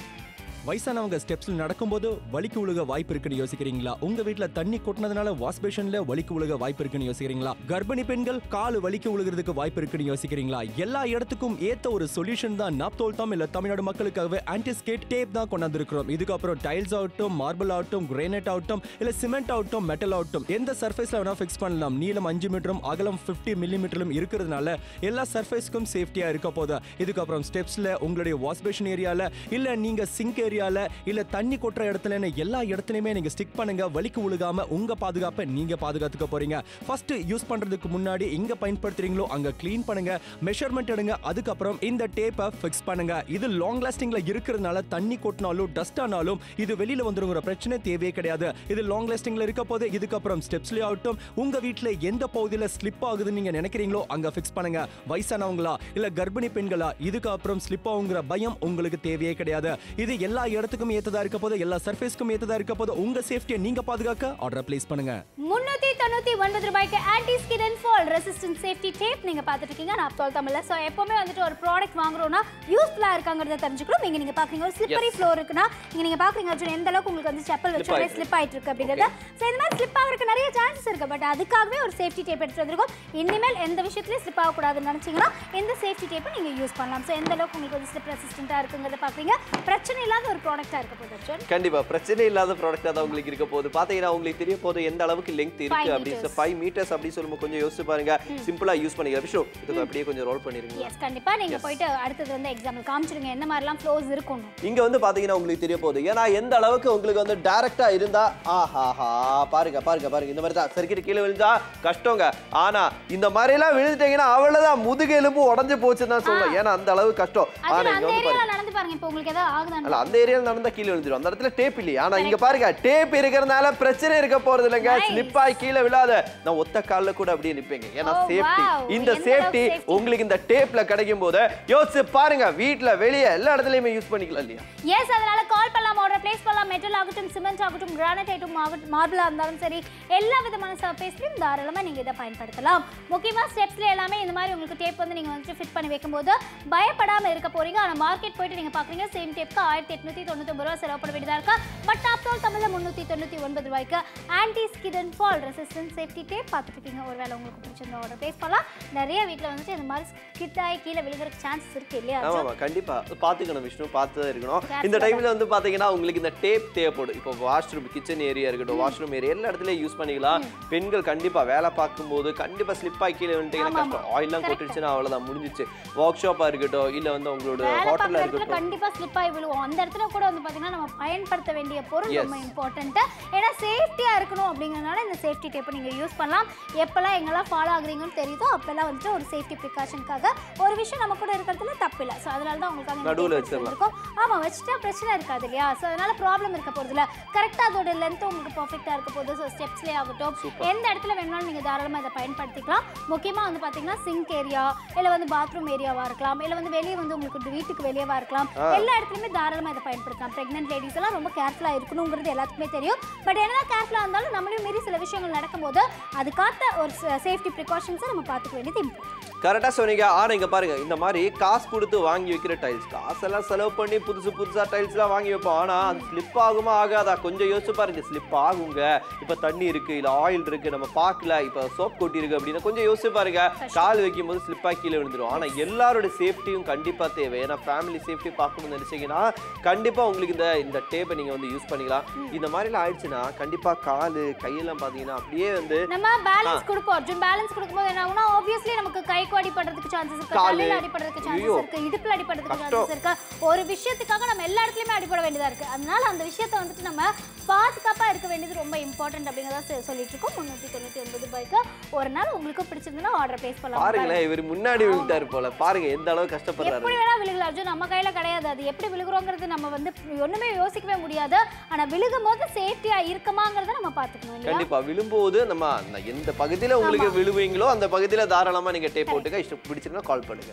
வயசானவங்க ஸ்டெப்ஸ்ல நடக்கும்போது வலிக்கு உழுக வாய்ப்பு இருக்குன்னு யோசிக்கிறீங்களா உங்க வீட்ல தண்ணி கொட்டினதுனால வாஷ் பேஷன்ல வலிக்கு உழுக வாய்ப்பு இருக்குன்னு யோசிக்கிறீங்களா கர்ப்பிணி பெண்கள் காலு வலிக்கு உழுகிறதுக்கு வாய்ப்பு இருக்குன்னு யோசிக்கிறீங்களா எல்லா இடத்துக்கும் ஏத்த ஒரு சொல்யூஷன் தான் நாப்தோல் தாம் இல்ல தமிழ்நாடு மக்களுக்காகவே ஆன்டிஸ்கேட் டேப் தான் கொண்டாந்துருக்கிறோம் இதுக்கப்புறம் டைல்ஸ் ஆகட்டும் மார்பிள் ஆகட்டும் கிரானைட் ஆகட்டும் இல்ல சிமெண்ட் ஆகட்டும் மெட்டல் ஆகட்டும் எந்த சர்ஃபேஸ்ல வேணா ஃபிக்ஸ் பண்ணலாம் நீளம் அஞ்சு மீட்டரும் அகலம் 50 மில்லிமீட்டரும் இருக்கிறதுனால எல்லா சர்ஃபேஸ்க்கும் சேஃப்டியா இருக்க போதா இதுக்கப்புறம் ஸ்டெப்ஸ்ல உங்களுடைய வாஷ் பேஷன் ஏரியால இல்ல நீங்க சிங்க் ஏரியால இல்ல தண்ணி கொட்டுற இடத்துலன்னு எல்லா இடத்துலயுமே நீங்க ஸ்டிக் பண்ணுங்க வலிக்கு உழுகாம உங்க பாதுகாப்பை நீங்க பாதுகாத்துக்க போறீங்க ஃபர்ஸ்ட் யூஸ் பண்றதுக்கு முன்னாடி எங்க பயன்படுத்துறீங்களோ அங்க க்ளீன் பண்ணுங்க மெஷர்மெண்ட் எடுங்க அதுக்கப்புறம் இந்த டேப்பை ஃபிக்ஸ் பண்ணுங்க இது லாங் லாஸ்டிங்ல இருக்கிறதுனால தண்ணி கொட்டினாலும் டஸ்ட் ஆனாலும் இது வெளியில வந்துருங்கிற பிரச்சனை தேவையே கிடையாது இது லாங் லாஸ்டிங்ல இருக்க போது இதுக்கப்புறம் ஸ்டெப்ஸ்லயே ஆகட்டும் உங்க வீட்ல எந்த பகுதியில ஸ்லிப் ஆகுதுன்னு நீங்க நினைக்கிறீங்களோ அங்க ஃபிக்ஸ் பண்ணுங்க வயசானவங்களா இல்ல கர்ப்பிணி பெண்களா இதுக்கு அப்புறம் ஸ்லிப் ஆகுங்கிற பயம் உங்களுக்கு தேவையே கிடையாது இது எல்லா இடத்துக்கும் ஏத்ததா இருக்க போது எல்லா சர்ஃபேஸ்க்கும் ஏத்ததா இருக்க போது உங்க சேஃப்டியை நீங்க பாதுகாக்க ஆர்டர் பிளேஸ் பண்ணுங்க முன்னூத்தி தொண்ணூத்தி ஒன்பது ரூபாய்க்கு anti skid and fall resistant safety tape நீங்க பார்த்துட்டு இருக்கீங்க நான் தோல் தமிழ்ல ஸோ எப்பவுமே வந்துட்டு ஒரு ப்ராடக்ட் வாங்குறோம்னா யூஸ்ஃபுல்லா இருக்காங்கிறத தெரிஞ்சுக்கணும் இங்க நீங்க பாக்குறீங்க ஒரு ஸ்லிப்பரி ஃப்ளோர் இருக்குன்னா இங்க நீங்க பாக்குறீங்க அர்ஜுன் எந்த அளவுக்கு உங்களுக்கு வந்து செப்பல் வச்சாலே ஆயிட்டு ஸ்லிப் ஆயிட்டு இருக்கு அப்படிங்கறத ஸோ இந்த மாதிரி ஸ்லிப் ஆகிறதுக்கு நிறைய சான்சஸ் இருக்கு பட் அதுக்காகவே ஒரு சேஃப்டி டேப் எடுத்து வந்திருக்கோம் இனிமேல் எந்த விஷயத்துலயும் ஸ்லிப் ஆகக்கூடாதுன்னு நினைச்சீங்கன்னா இந்த சேஃப்டி டேப்பை நீங்க யூஸ் பண்ணலாம் ஸோ எந்த அளவுக்கு உங்களுக்கு வந்து ஸ்லிப் ரெசிஸ்டண்டா இருக்குங்கிறத பாக்குறீங்க பிரச்சனை இல்லாத ஒரு ப்ராடக்ட்டா இருக்க போகுது அர்ஜுன் கண்டிப்பா பிரச்சனை இல்லாத ப்ராடக்டா தான் உங்களுக்கு இருக்க போகுது பாத்தீங்கன்னா உங்களுக்கு தெரிய போது எந்த அளவுக்கு லெங்த் இருக்கு Five அப்படி meters. ஃபைவ் மீட்டர்ஸ் அப்படி சொல்லும்போது கொஞ்சம் யோசிச்சு பாருங்க சிம்பிளா யூஸ் பண்ணிக்கலாம் விஷயம் இதுக்கு அப்படியே கொஞ்சம் ரோல் பண்ணிருங்க எஸ் கண்டிப்பா நீங்க போயிட்டு அடுத்தது வந்து எக்ஸாம்பிள் காமிச்சிருங்க எந்த மாதிரிலாம் ஃப்ளோஸ் இருக்கும் இங்க வந்து பாத்தீங்கன்னா உங்களுக்கு தெரிய போகுது ஏன்னா எந்த அளவுக்கு உங்களுக்கு வந்து டைரக்டா இருந்தா ஆஹாஹா பாருங்க பாருங்க பாருங்க இந்த மாதிரி தான் சர்க்கிட் கீழே விழுந்தா கஷ்டங்க ஆனா இந்த மாதிரி எல்லாம் விழுந்துட்டீங்கன்னா அவ்வளவுதான் முதுகு எலும்பு உடஞ்சு போச்சுன்னு தான் சொல்லலாம் ஏன்னா அந்த அளவு கஷ்டம் ஆனா அர்ஜுன் இங்க அந்த வந்து பாருங்க ஏரியால நடந்து பாருங்க இப்போ உங்களுக்கு ஏதாவது ஆகுதான்னு அல்ல அந்த ஏரியால நடந்தா கீழே விழுந்துரும் அந்த இடத்துல டேப் இல்லையா ஆனா இங்க பாருங்க டேப் இருக்கிறதுனால பிரச்சனை இருக்க போறது இல்லைங்க Nice. ஸ்லிப் ஆகி கீழே விழாத நான் ஒத்த கால்ல கூட அப்படியே நிப்பேங்க ஏன்னா Oh, சேஃப்டி wow. இந்த எந்த சேஃப்டி அளவுக்கு safety? உங்களுக்கு இந்த டேப்ல கிடைக்கும் போது யோசிச்சு பாருங்க வீட்ல வெளியே எல்லா இடத்துலயுமே யூஸ் பண்ணிக்கலாம் இல்லையா எஸ் அதனால கால் பண்ணலாம் ஆர்டர் பிளேஸ் பண்ணலாம் மெட்டல் ஆகட்டும் சிமெண்ட் ஆகட்டும் கிரானைட் ஆகட்டும் மார்பிளா இருந்தாலும் சரி எல்லா விதமான சர்ஃபேஸ்லையும் தாராளமா நீங்க இதை பயன்படுத்தலாம் முக்கியமா ஸ்டெப்ஸ்ல எல்லாமே இந்த மாதிரி உங்களுக்கு டேப் வந்து நீங்க வந்துட்டு ஃபிட் பண்ணி வைக்கும்போது பயப்படாம இருக்க போறீங்க ஆனா மார்க்கெட் போயிட்டு நீங்க பாக்குறீங்க சேம் டேப்க்கு ஆயிரத்தி எட்நூத்தி தொண்ணூத்தி ஒன்பது ரூபா செலவு பண்ண வேண்டியதா இருக்கா பட் டாப்டோல் தமிழ்ல முன்னூத்தி தொண்ணூத்தி ஒன்பது ரூபாய்க்கு anti skid and fall resistant safety tape பார்த்துட்டு இருக்கீங்க ஒருவேளை உங்களுக்கு பிடிச்சிருந்த ஆர்டர் பிளேஸ் பண்ணலாம் நிறைய வீட்ல வந்துட்டு இந்த மாதிரி ஸ்கிட் ஆகி கீழே விழுகிறதுக்கு சான்சஸ் இருக்கு இல்லையா ஆமா ஆமா கண்டிப்பா பாத்துக்கணும் விஷ்ணு பார்த்து தான் இருக்கணும் Careful இந்த டைம்ல வந்து பாத்தீங்கன்னா உங்களுக்கு இந்த டேப் தேவைப்படும் இப்போ வாஷ்ரூம் கிச்சன் ஏரியா இருக்கட்டும் வாஷ்ரூம் ஏரியா எல்லா இடத்துலயும் யூஸ் பண்ணிக்கலாம் பெண்கள் கண்டிப்பா வேலை பார்க்கும்போது கண்டிப்பா ஸ்லிப் ஆகி கீழே வந்துட்டீங்கன்னா ஆமா, கஷ்டம் ஆயிலாம் கொட்டுச்சுன்னா அவ்வளவுதான் முடிஞ்சிச்சு ஒர்க் ஷாப்பா இருக்கட்டும் இல்ல வந்து உங்களோட வேலை ஹோட்டலா பார்க்குற இடத்துல இருக்கட்டும் கண்டிப்பா ஸ்லிப் ஆகி விழுவோம் அந்த இடத்துல கூட வந்து பாத்தீங்கன்னா நம்ம பயன்படுத்த வேண்டிய பொருள் Yes. ரொம்ப இம்பார்ட்டன்ட் ஏன்னா சேஃப்டியா இருக்கணும் அப்படிங்கறதுனால இந்த சேஃப்டி டேப்பை நீங்க யூஸ் பண்ணலாம் எப்பெல்லாம் எங்கெல்லாம் ஃபாலோ ஆகுறீங்கன்னு தெரியுதோ அப்பெல்லாம் வந்துட்டு ஒரு சேஃப்டி ப்ரிகாஷனுக்காக ஒரு விஷயம் நம்ம கூட இருக்கிறதுல தப்பு இல்லை ஸோ அதனால தான் உங்களுக்கு நடுவுல அந்த வச்சிடலாம். இருக்கும் ஆமா வச்சுட்டா பிரச்சனை இருக்காது இல்லையா ஸோ அதனால ப்ராப்ளம் இருக்க போறது இல்ல கரெக்டா அதோட லென்த் உங்களுக்கு பர்ஃபெக்டா இருக்க போகுது ஸோ ஸ்டெப்ஸ்லேயே ஆகட்டும் Super. எந்த இடத்துல வேணாலும் நீங்க தாராளமா இதை பயன்படுத்திக்கலாம் முக்கியமா வந்து பாத்தீங்கன்னா சிங்க் ஏரியா இல்ல வந்து பாத்ரூம் ஏரியாவா இருக்கலாம் இல்ல வந்து வெளியே வந்து உங்களுக்கு வீட்டுக்கு வெளியவா இருக்கலாம் எல்லா இடத்துலயுமே தாராளமா இதை பயன்படுத்தலாம் பிரெக்னென்ட் லேடிஸ் எல்லாம் ரொம்ப கேர்ஃபுல்லா இருக்கணுங்கிறது எல்லாத்துக்குமே தெரியும் பட் என்னதான் கேர்ஃபுல்லா இருந்தாலும் நம்மளையும் மீறி சில விஷயங்கள் நடக்கும்போது அதுக்காக ஒரு சேஃப்டி ப்ரிகாஷன்ஸை நம்ம பார்த்துக்க வேண்டியது இம்பார்ட்டன்ட் கரெக்டா சொன்னீங்க ஆனா இங்க பாருங்க இந்த மாதிரி காசு கொடுத்து வாங்கி வைக்கிற டைல்ஸ் காசெல்லாம் செலவு பண்ணி புதுசு புதுசா டைல்ஸ் எல்லாம் வாங்கி வைப்போம் ஆனா அது ஸ்லிப் ஆகுமா ஆகாதா கொஞ்சம் யோசிச்சு பாருங்க ஸ்லிப் ஆகுங்க இப்ப தண்ணி இருக்கு இல்ல ஆயில் இருக்கு நம்ம பார்க்கல இப்ப சோப் கொட்டி இருக்கு அப்படின்னா கொஞ்சம் யோசிச்சு பாருங்க கால் வைக்கும் போது ஸ்லிப் ஆகி கீழே விழுந்துரும் ஆனா எல்லாரோட சேஃப்டியும் கண்டிப்பா தேவை ஏன்னா ஃபேமிலி சேஃப்டி பார்க்கணும்னு நினைச்சீங்கன்னா கண்டிப்பா உங்களுக்கு இந்த இந்த டேப்பை நீங்க வந்து யூஸ் பண்ணிக்கலாம் இந்த மாதிரிலாம் ஆயிடுச்சுன்னா கண்டிப்பா காலு கையெல்லாம் பாத்தீங்கன்னா அப்படியே வந்து நம்ம பேலன்ஸ் கொடுப்போம் அர்ஜுன் பேலன்ஸ் கொடுக்கும்போது என்ன ஆகும்னா ஆப்வியஸ்லி நமக்கு கைக்கு அடிபடுறதுக்கு சான்சஸ் இருக்கு காலு. தலையில அடிபடுறதுக்கு ஐயோ. சான்சஸ் இருக்கு இடுப்புல அடிபடுறதுக்கு கஷ்டம். சான்சஸ் இருக்கு ஒரு விஷயத்துக்காக நம்ம எல்லா இடத்துலயுமே அடிபட வேண்டியதா இருக்கு அதனால அந்த விஷயத்தை வந்துட்டு நம்ம பாதுகாப்பா இருக்க வேண்டியது ரொம்ப இம்பார்ட்டன்ட் அப்படிங்கிறத சொ- சொல்லிட்டு இருக்கோம் முன்னூத்தி தொண்ணூத்தி ஒன்பது ரூபாய்க்கு ஒரு நாள் உங்களுக்கு பிடிச்சிருந்ததுன்னா ஆர்டர் பிளேஸ் பண்ணலாம் பாருங்களேன் இவர் முன்னாடி விழுந்தாரு போல பாருங்க எந்த அளவு கஷ்டப்படுறாரு எப்படி வேணா விழுகலாம் அர்ஜுன் நம்ம கையில கிடையாது அது எப்படி விழுகுறோங்கிறது நம்ம வந்து ஒண்ணுமே யோசிக்கவே முடியாது ஆனா விழுகும் போது சேஃப்டியா இருக்குமாங்கிறத நம்ம பாத்துக்கணும் இல்லையா கண்டிப்பா விழும்போது நம்ம அந்த எந்த பகுதியில உங்களுக்கு விழுவீங்களோ அந்த பகுதியில தாராளமா நீங்க டேப் போட்டுக்க இஷ்டம் பிடிச்சிருந்தா கால் பண்ணுங்க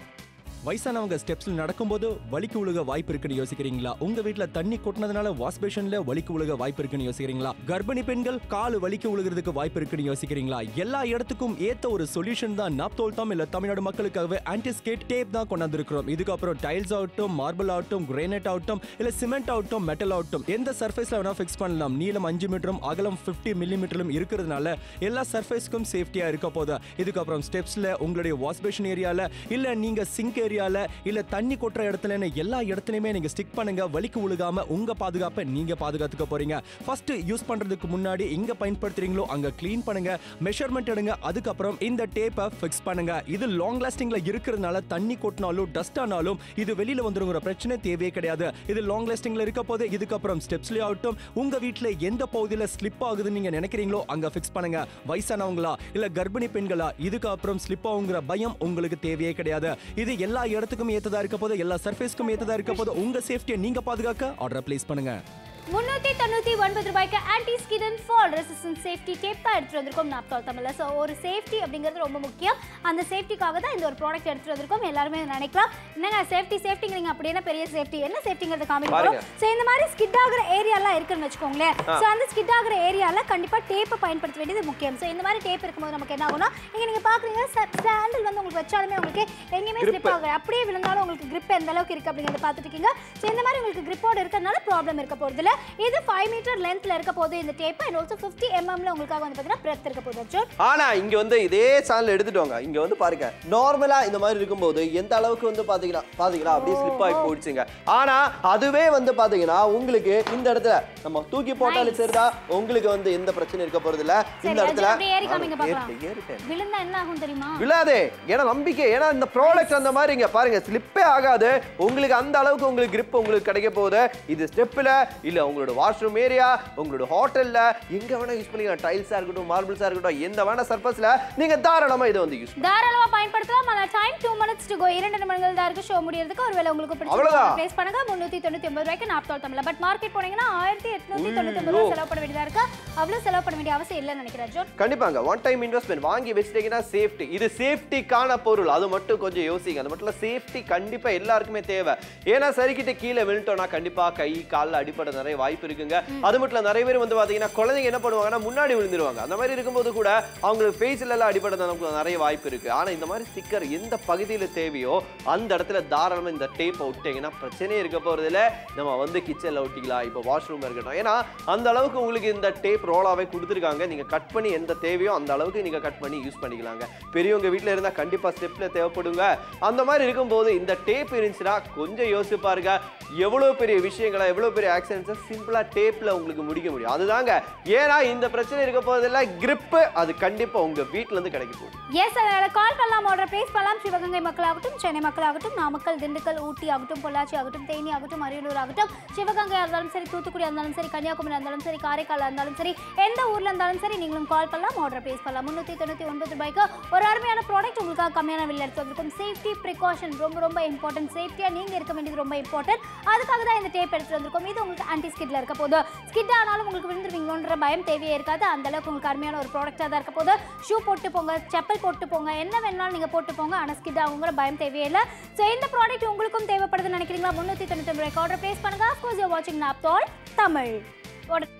வயசானவங்க ஸ்டெப்ஸ்ல நடக்கும்போது வலிக்கு விழுக வாய்ப்பு இருக்குன்னு யோசிக்கிறீங்களா உங்க வீட்ல தண்ணி கொட்டினதுனால வாஷ் பேஷன்ல வலிக்கு விழுக வாய்ப்பு இருக்குன்னு யோசிக்கிறீங்களா கர்ப்பிணி பெண்கள் கால் வலிக்கு விழுகிறதுக்கு வாய்ப்பு இருக்குன்னு யோசிக்கிறீங்களா எல்லா இடத்துக்கும் ஏத்த ஒரு சொல்யூஷன் தான் நாப்தோல் தாம் இல்ல தமிழ்நாடு மக்களுக்காகவே ஆன்டிஸ்கேட் டேப் தான் கொண்டாந்துருக்கிறோம் இதுக்கப்புறம் டைல்ஸ் ஆகட்டும் மார்பிள் ஆகட்டும் கிரானைட் ஆகட்டும் இல்ல சிமெண்ட் ஆகட்டும் மெட்டல் ஆகட்டும் எந்த சர்ஃபேஸ்ல வேணா ஃபிக்ஸ் பண்ணலாம் நீளம் அஞ்சு மீட்டரும் அகலம் 50 மில்லிமீட்டரும் இருக்கிறதுனால எல்லா சர்ஃபேஸ்க்கும் சேஃப்டியா இருக்க போதா இதுக்கப்புறம் ஸ்டெப்ஸ்ல உங்களுடைய வாஷ் பேஷன் ஏரியால இல்ல நீங்க சிங்க் ஏரியால இல்ல தண்ணி கொட்டுற இடத்துலன்னு எல்லா இடத்துலயுமே நீங்க ஸ்டிக் பண்ணுங்க வலிக்கு விழுகாம உங்க பாதுகாப்பை நீங்க பாதுகாத்துக்க போறீங்க ஃபர்ஸ்ட் யூஸ் பண்றதுக்கு முன்னாடி எங்க பயன்படுத்துறீங்களோ அங்க க்ளீன் பண்ணுங்க மெஷர்மெண்ட் எடுங்க அதுக்கப்புறம் இந்த டேப்பை ஃபிக்ஸ் பண்ணுங்க இது லாங் லாஸ்டிங்ல இருக்கிறதுனால தண்ணி கொட்டினாலும் டஸ்ட் ஆனாலும் இது வெளியில வந்துருங்கிற பிரச்சனை தேவையே கிடையாது இது லாங் லாஸ்டிங்ல இருக்க போது இதுக்கப்புறம் ஸ்டெப்ஸ்லயே ஆகட்டும் உங்க வீட்ல எந்த பகுதியில ஸ்லிப் ஆகுதுன்னு நீங்க நினைக்கிறீங்களோ அங்க ஃபிக்ஸ் பண்ணுங்க வயசானவங்களா இல்ல கர்ப்பிணி பெண்களா இதுக்கு அப்புறம் ஸ்லிப் ஆகுங்கிற பயம் உங்களுக்கு தேவையே கிடையாது இது எல்லா இடத்துக்கும் ஏத்ததா இருக்க போது எல்லா சர்ஃபேஸ்க்கும் ஏத்ததா இருக்க போது உங்க சேஃப்டியை நீங்க பாதுகாக்க ஆர்டர் பிளேஸ் பண்ணுங்க முன்னூத்தி தொண்ணூத்தி ஒன்பது ரூபாய்க்கு anti skid and fall resistant safety tape தான் எடுத்துட்டு வந்திருக்கோம் நாப்தால் தமிழ்ல ஸோ ஒரு சேஃப்டி அப்படிங்கிறது ரொம்ப முக்கியம் அந்த சேஃப்டிக்காக தான் இந்த ஒரு ப்ராடக்ட் எடுத்துட்டு வந்திருக்கோம் எல்லாருமே இதை நினைக்கலாம் என்னங்க சேஃப்டி சேஃப்டிங்கிறீங்க அப்படி என்ன பெரிய சேஃப்டி என்ன சேஃப்டிங்கிறத காமிக்கிறோம் பாருங்க. ஸோ இந்த மாதிரி ஸ்கிட் ஆகுற ஏரியாலாம் இருக்குன்னு வச்சுக்கோங்களேன் ஸோ அந்த ஸ்கிட் ஆகுற ஏரியால கண்டிப்பா டேப்பை பயன்படுத்த வேண்டியது முக்கியம் ஸோ இந்த மாதிரி டேப் இருக்கும்போது நமக்கு என்ன ஆகும்னா இங்க நீங்க பாக்குறீங்க சாண்டில் வந்து உங்களுக்கு வச்சாலுமே உங்களுக்கு எங்கேயுமே Grip. ஸ்லிப் ஆகுது அப்படியே விழுந்தாலும் உங்களுக்கு grip எந்த அளவுக்கு இருக்கு அப்படிங்கறத பார்த்துட்டு இருக்கீங்க ஸோ இந்த மாதிரி உங்களுக்கு gripோட இருக்கிறதுனால ப்ராப்ளம் இருக்க போறது இல்ல இது ஃபைவ் மீட்டர் லென்த்ல இருக்க போது இந்த டேப் அண்ட் ஆல்சோ ஃபிஃப்டி எம்எம்ல உங்களுக்காக வந்து பார்த்தீங்கன்னா பிரெத் இருக்க போது அர்ஜுன் ஆனா இங்க வந்து இதே சேனல் எடுத்துட்டு வாங்க இங்க வந்து பாருங்க நார்மலா இந்த மாதிரி இருக்கும்போது எந்த அளவுக்கு வந்து பாத்தீங்கன்னா பாத்தீங்களா அப்படியே ஸ்லிப் ஆகி போயிடுச்சுங்க ஆனா அதுவே வந்து பாத்தீங்கன்னா உங்களுக்கு இந்த இடத்துல நம்ம தூக்கி போட்டாலும் சரிதா உங்களுக்கு வந்து எந்த பிரச்சனையும் இருக்க போறது இல்ல சரி, இந்த இடத்துல அஜய், அப்படியே ஏறி காமிங்க நானும் பார்க்கலாம். ஏறிட்டேன், ஏறிட்டேன். விழுந்தா என்ன ஆகும் தெரியுமா விழாதே ஏன்னா நம்பிக்கை ஏன்னா இந்த ப்ராடக்ட் அந்த மாதிரி இங்க பாருங்க ஸ்லிப்பே ஆகாது உங்களுக்கு அந்த அளவுக்கு உங்களுக்கு grip உங்களுக்கு கிடைக்க போகுது இது ஸ்டெப்ல இல்ல உங்களோட வாஷ்ரூம் ஏரியா உங்களோட ஹோட்டல்ல எங்க வேணா யூஸ் பண்ணிக்கலாம் டைல்ஸா இருக்கட்டும் மார்பிள்ஸா இருக்கட்டும் எந்த வேணா சர்ஃபஸ்ல நீங்க தாராளமா இதை வந்து யூஸ் தாராளமா பயன்படுத்தலாம் ஆனா time two minutes to go இரண்டு நிமிடங்கள் தான் இருக்கு ஷோ முடியறதுக்கு ஒருவேளை உங்களுக்கு பிடிச்ச அவ்வளவுதான். பிளேஸ் பண்ணுங்க முன்னூத்தி தொண்ணூத்தி ஒன்பது ரூபாய்க்கு நாப்தால் தமிழ்ல பட் மார்க்கெட் போனீங்கன்னா ஆயிரத்தி எட்நூத்தி தொண்ணூத்தி ஒன்பது ரூபாய் செலவு பண்ண வேண்டியதா இருக்கு அவ்வளவு செலவு பண்ண வேண்டிய அவசியம் இல்லைன்னு நினைக்கிறேன் அர்ஜுன் கண்டிப்பாங்க ஒன் டைம் இன்வெஸ்ட்மெண்ட் வாங்கி வச்சிட்டீங்கன்னா சேஃப்டி இது சேஃப்டிக்கான பொருள் அது மட்டும் கொஞ்சம் யோசிங்க அது மட்டும் இல்ல சேஃப்டி கண்டிப்பா எல்லாருக்குமே தேவை ஏன்னா சரிக்கிட்ட கீழே விழுட்டோம்னா கண்டிப்பா கை கால்ல அடிப்பட நிறைய வாய்ப்பு இருக்குங்க அது மட்டும் இல்ல நிறைய பேர் வந்து பாத்தீங்கன்னா குழந்தைங்க என்ன பண்ணுவாங்கன்னா முன்னாடி விழுந்துருவாங்க அந்த மாதிரி இருக்கும்போது கூட அவங்களுக்கு ஃபேஸ்ல எல்லாம் அடிப்பட நமக்கு நிறைய வாய்ப்பு இருக்கு ஆனா இந்த மாதிரி ஸ்டிக்கர் எந்த பகுதியில தேவையோ அந்த இடத்துல தாராளமா இந்த டேப்பை விட்டீங்கன்னா பிரச்சனையே இருக்க போறது இல்ல நம்ம வந்து கிச்சன்ல ஒட்டிக்கலாம் இப்போ வாஷ்ரூம் இருக்கட்டும் ஏன்னா அந்த அளவுக்கு உங்களுக்கு இந்த டேப் ரோலாவே கொடுத்துருக்காங்க நீங்க கட் பண்ணி எந்த தேவையோ அந்த அளவுக்கு நீங்க கட் பண்ணி யூஸ் பண்ணிக்கலாங்க பெரியவங்க வீட்ல இருந்தா கண்டிப்பா ஸ்டெப்ல தேவைப்படுங்க அந்த மாதிரி இருக்கும்போது இந்த டேப் இருந்துச்சுன்னா கொஞ்சம் யோசிச்சு பாருங்க எவ்வளவு பெரிய விஷயங்களை எவ்வளவு பெரிய ஆக்சிடென்ட்ஸை சிம்பிளா டேப்ல உங்களுக்கு முடிக்க முடியும் அதுதாங்க ஏன்னா இந்த பிரச்சனை இருக்க போறதில்ல grip அது கண்டிப்பா உங்க வீட்ல இருந்து கிடைக்க போகுது எஸ் அதனால கால் பண்ணலாம் ஆர்டர் பிளேஸ் பண்ணலாம் சிவகங்கை மக்களாகட்டும் சென்னை மக்களாகட்டும் நாமக்கல் திண்டுக்கல் ஊட்டி ஆகட்டும் பொள்ளாச்சி ஆகட்டும் தேனி ஆகட்டும் அரியலூர் ஆகட்டும் சிவகங்கை இருந்தாலும் சரி தூத்துக்குடி இருந்தாலும் சரி கன்னியாகுமரி இருந்தாலும் சரி காரைக்கால் இருந்தாலும் சரி எந்த ஊர்ல இருந்தாலும் சரி நீங்களும் கால் பண்ணலாம் ஆர்டர் பிளேஸ் பண்ணலாம் முன்னூத்தி தொண்ணூத்தி ஒன்பது ரூபாய்க்கு ஒரு அருமையான ப்ராடக்ட் உங்களுக்காக கம்மியான விலையில் எடுத்து வந்திருக்கும் சேஃப்டி ப்ரிகாஷன் ரொம்ப ரொம்ப இம்பார்ட்டன்ட் சேஃப்டியா நீங்க இருக்க வேண்டியது ரொம்ப இம்பார்ட்டன்ட் அதுக்காக தான் இந்த டேப் எடுத்து வந்திருக்கோம் இது உங்களுக்கு ஆன்டி ஸ்கிட்ல இருக்க போது ஸ்கிட் ஆனாலும் உங்களுக்கு விழுந்துருவீங்களோன்ற பயம் தேவையே இருக்காது அந்த அளவுக்கு உங்களுக்கு அருமையான ஒரு ப்ராடக்டாக தான் இருக்க போது ஷூ போட்டு போங்க செப்பல் போட்டு போங்க என்ன வேணாலும் நீங்க போட்டு போங்க ஆனால் ஸ்கிட் ஆகுங்கிற பயம் தேவையே இல்லை ஸோ இந்த ப்ராடக்ட் உங்களுக்கும் தேவைப்படுதுன்னு நினைக்கிறீங்களா முந்நூற்றி தொண்ணூற்றி ரூபாய்க்கு ஆர்டர் பிளேஸ் பண்ணுங்க அஃப்கோர்ஸ் யூ வாட்சிங் நாப்தால் தமிழ் Order-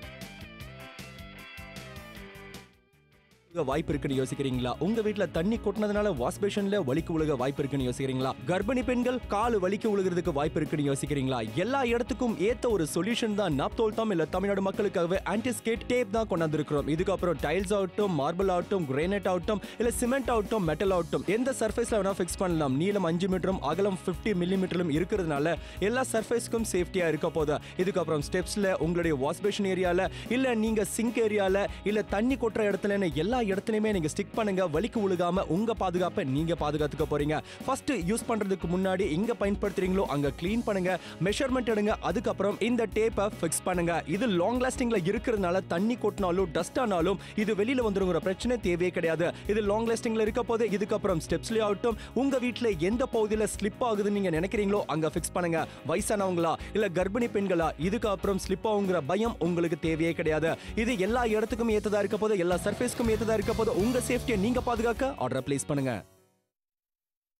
விழுக வாய்ப்பு இருக்குன்னு யோசிக்கிறீங்களா உங்க வீட்ல தண்ணி கொட்டினதுனால வாஷ் பேஷன்ல வலிக்கு விழுக வாய்ப்பு இருக்குன்னு யோசிக்கிறீங்களா கர்ப்பிணி பெண்கள் கால் வலிக்கு விழுகிறதுக்கு வாய்ப்பு இருக்குன்னு யோசிக்கிறீங்களா எல்லா இடத்துக்கும் ஏத்த ஒரு சொல்யூஷன் தான் நாப்தோல் தாம் இல்ல தமிழ்நாடு மக்களுக்காகவே ஆன்டிஸ்கேட் டேப் தான் கொண்டாந்துருக்கிறோம் இதுக்கப்புறம் டைல்ஸ் ஆகட்டும் மார்பிள் ஆகட்டும் கிரானைட் ஆகட்டும் இல்ல சிமெண்ட் ஆகட்டும் மெட்டல் ஆகட்டும் எந்த சர்ஃபேஸ்ல வேணா ஃபிக்ஸ் பண்ணலாம் நீளம் அஞ்சு மீட்டரும் அகலம் 50 மில்லிமீட்டரும் இருக்கிறதுனால எல்லா சர்ஃபேஸ்க்கும் சேஃப்டியா இருக்க போதா இதுக்கப்புறம் ஸ்டெப்ஸ்ல உங்களுடைய வாஷ் பேஷன் ஏரியால இல்ல நீங்க சிங்க் ஏரியால இல்ல தண்ணி கொட்டுற இடத்துல எல்லா எல்லா இடத்துலயுமே நீங்க ஸ்டிக் பண்ணுங்க வலிக்கு உழுகாம உங்க பாதுகாப்பை நீங்க பாதுகாத்துக்க போறீங்க ஃபர்ஸ்ட் யூஸ் பண்றதுக்கு முன்னாடி எங்க பயன்படுத்துறீங்களோ அங்க க்ளீன் பண்ணுங்க மெஷர்மெண்ட் எடுங்க அதுக்கப்புறம் இந்த டேப்பை ஃபிக்ஸ் பண்ணுங்க இது லாங் லாஸ்டிங்ல இருக்கிறதுனால தண்ணி கொட்டினாலும் டஸ்ட் ஆனாலும் இது வெளியில வந்துருங்கிற பிரச்சனை தேவையே கிடையாது இது லாங் லாஸ்டிங்ல இருக்க போது இதுக்கப்புறம் ஸ்டெப்ஸ்லயே ஆகட்டும் உங்க வீட்ல எந்த பகுதியில ஸ்லிப் ஆகுதுன்னு நீங்க நினைக்கிறீங்களோ அங்க ஃபிக்ஸ் பண்ணுங்க வயசானவங்களா இல்ல கர்ப்பிணி பெண்களா இதுக்கு அப்புறம் ஸ்லிப் ஆகுங்கிற பயம் உங்களுக்கு தேவையே கிடையாது இது எல்லா இடத்துக்கும் ஏத்ததா இருக்க போது எல்லா சர்ஃபேஸ்க்கும் ஏத்ததா இருக்க போது உங்க சேஃப்டியை நீங்க பாதுகாக்க ஆர்டர் பிளேஸ் பண்ணுங்க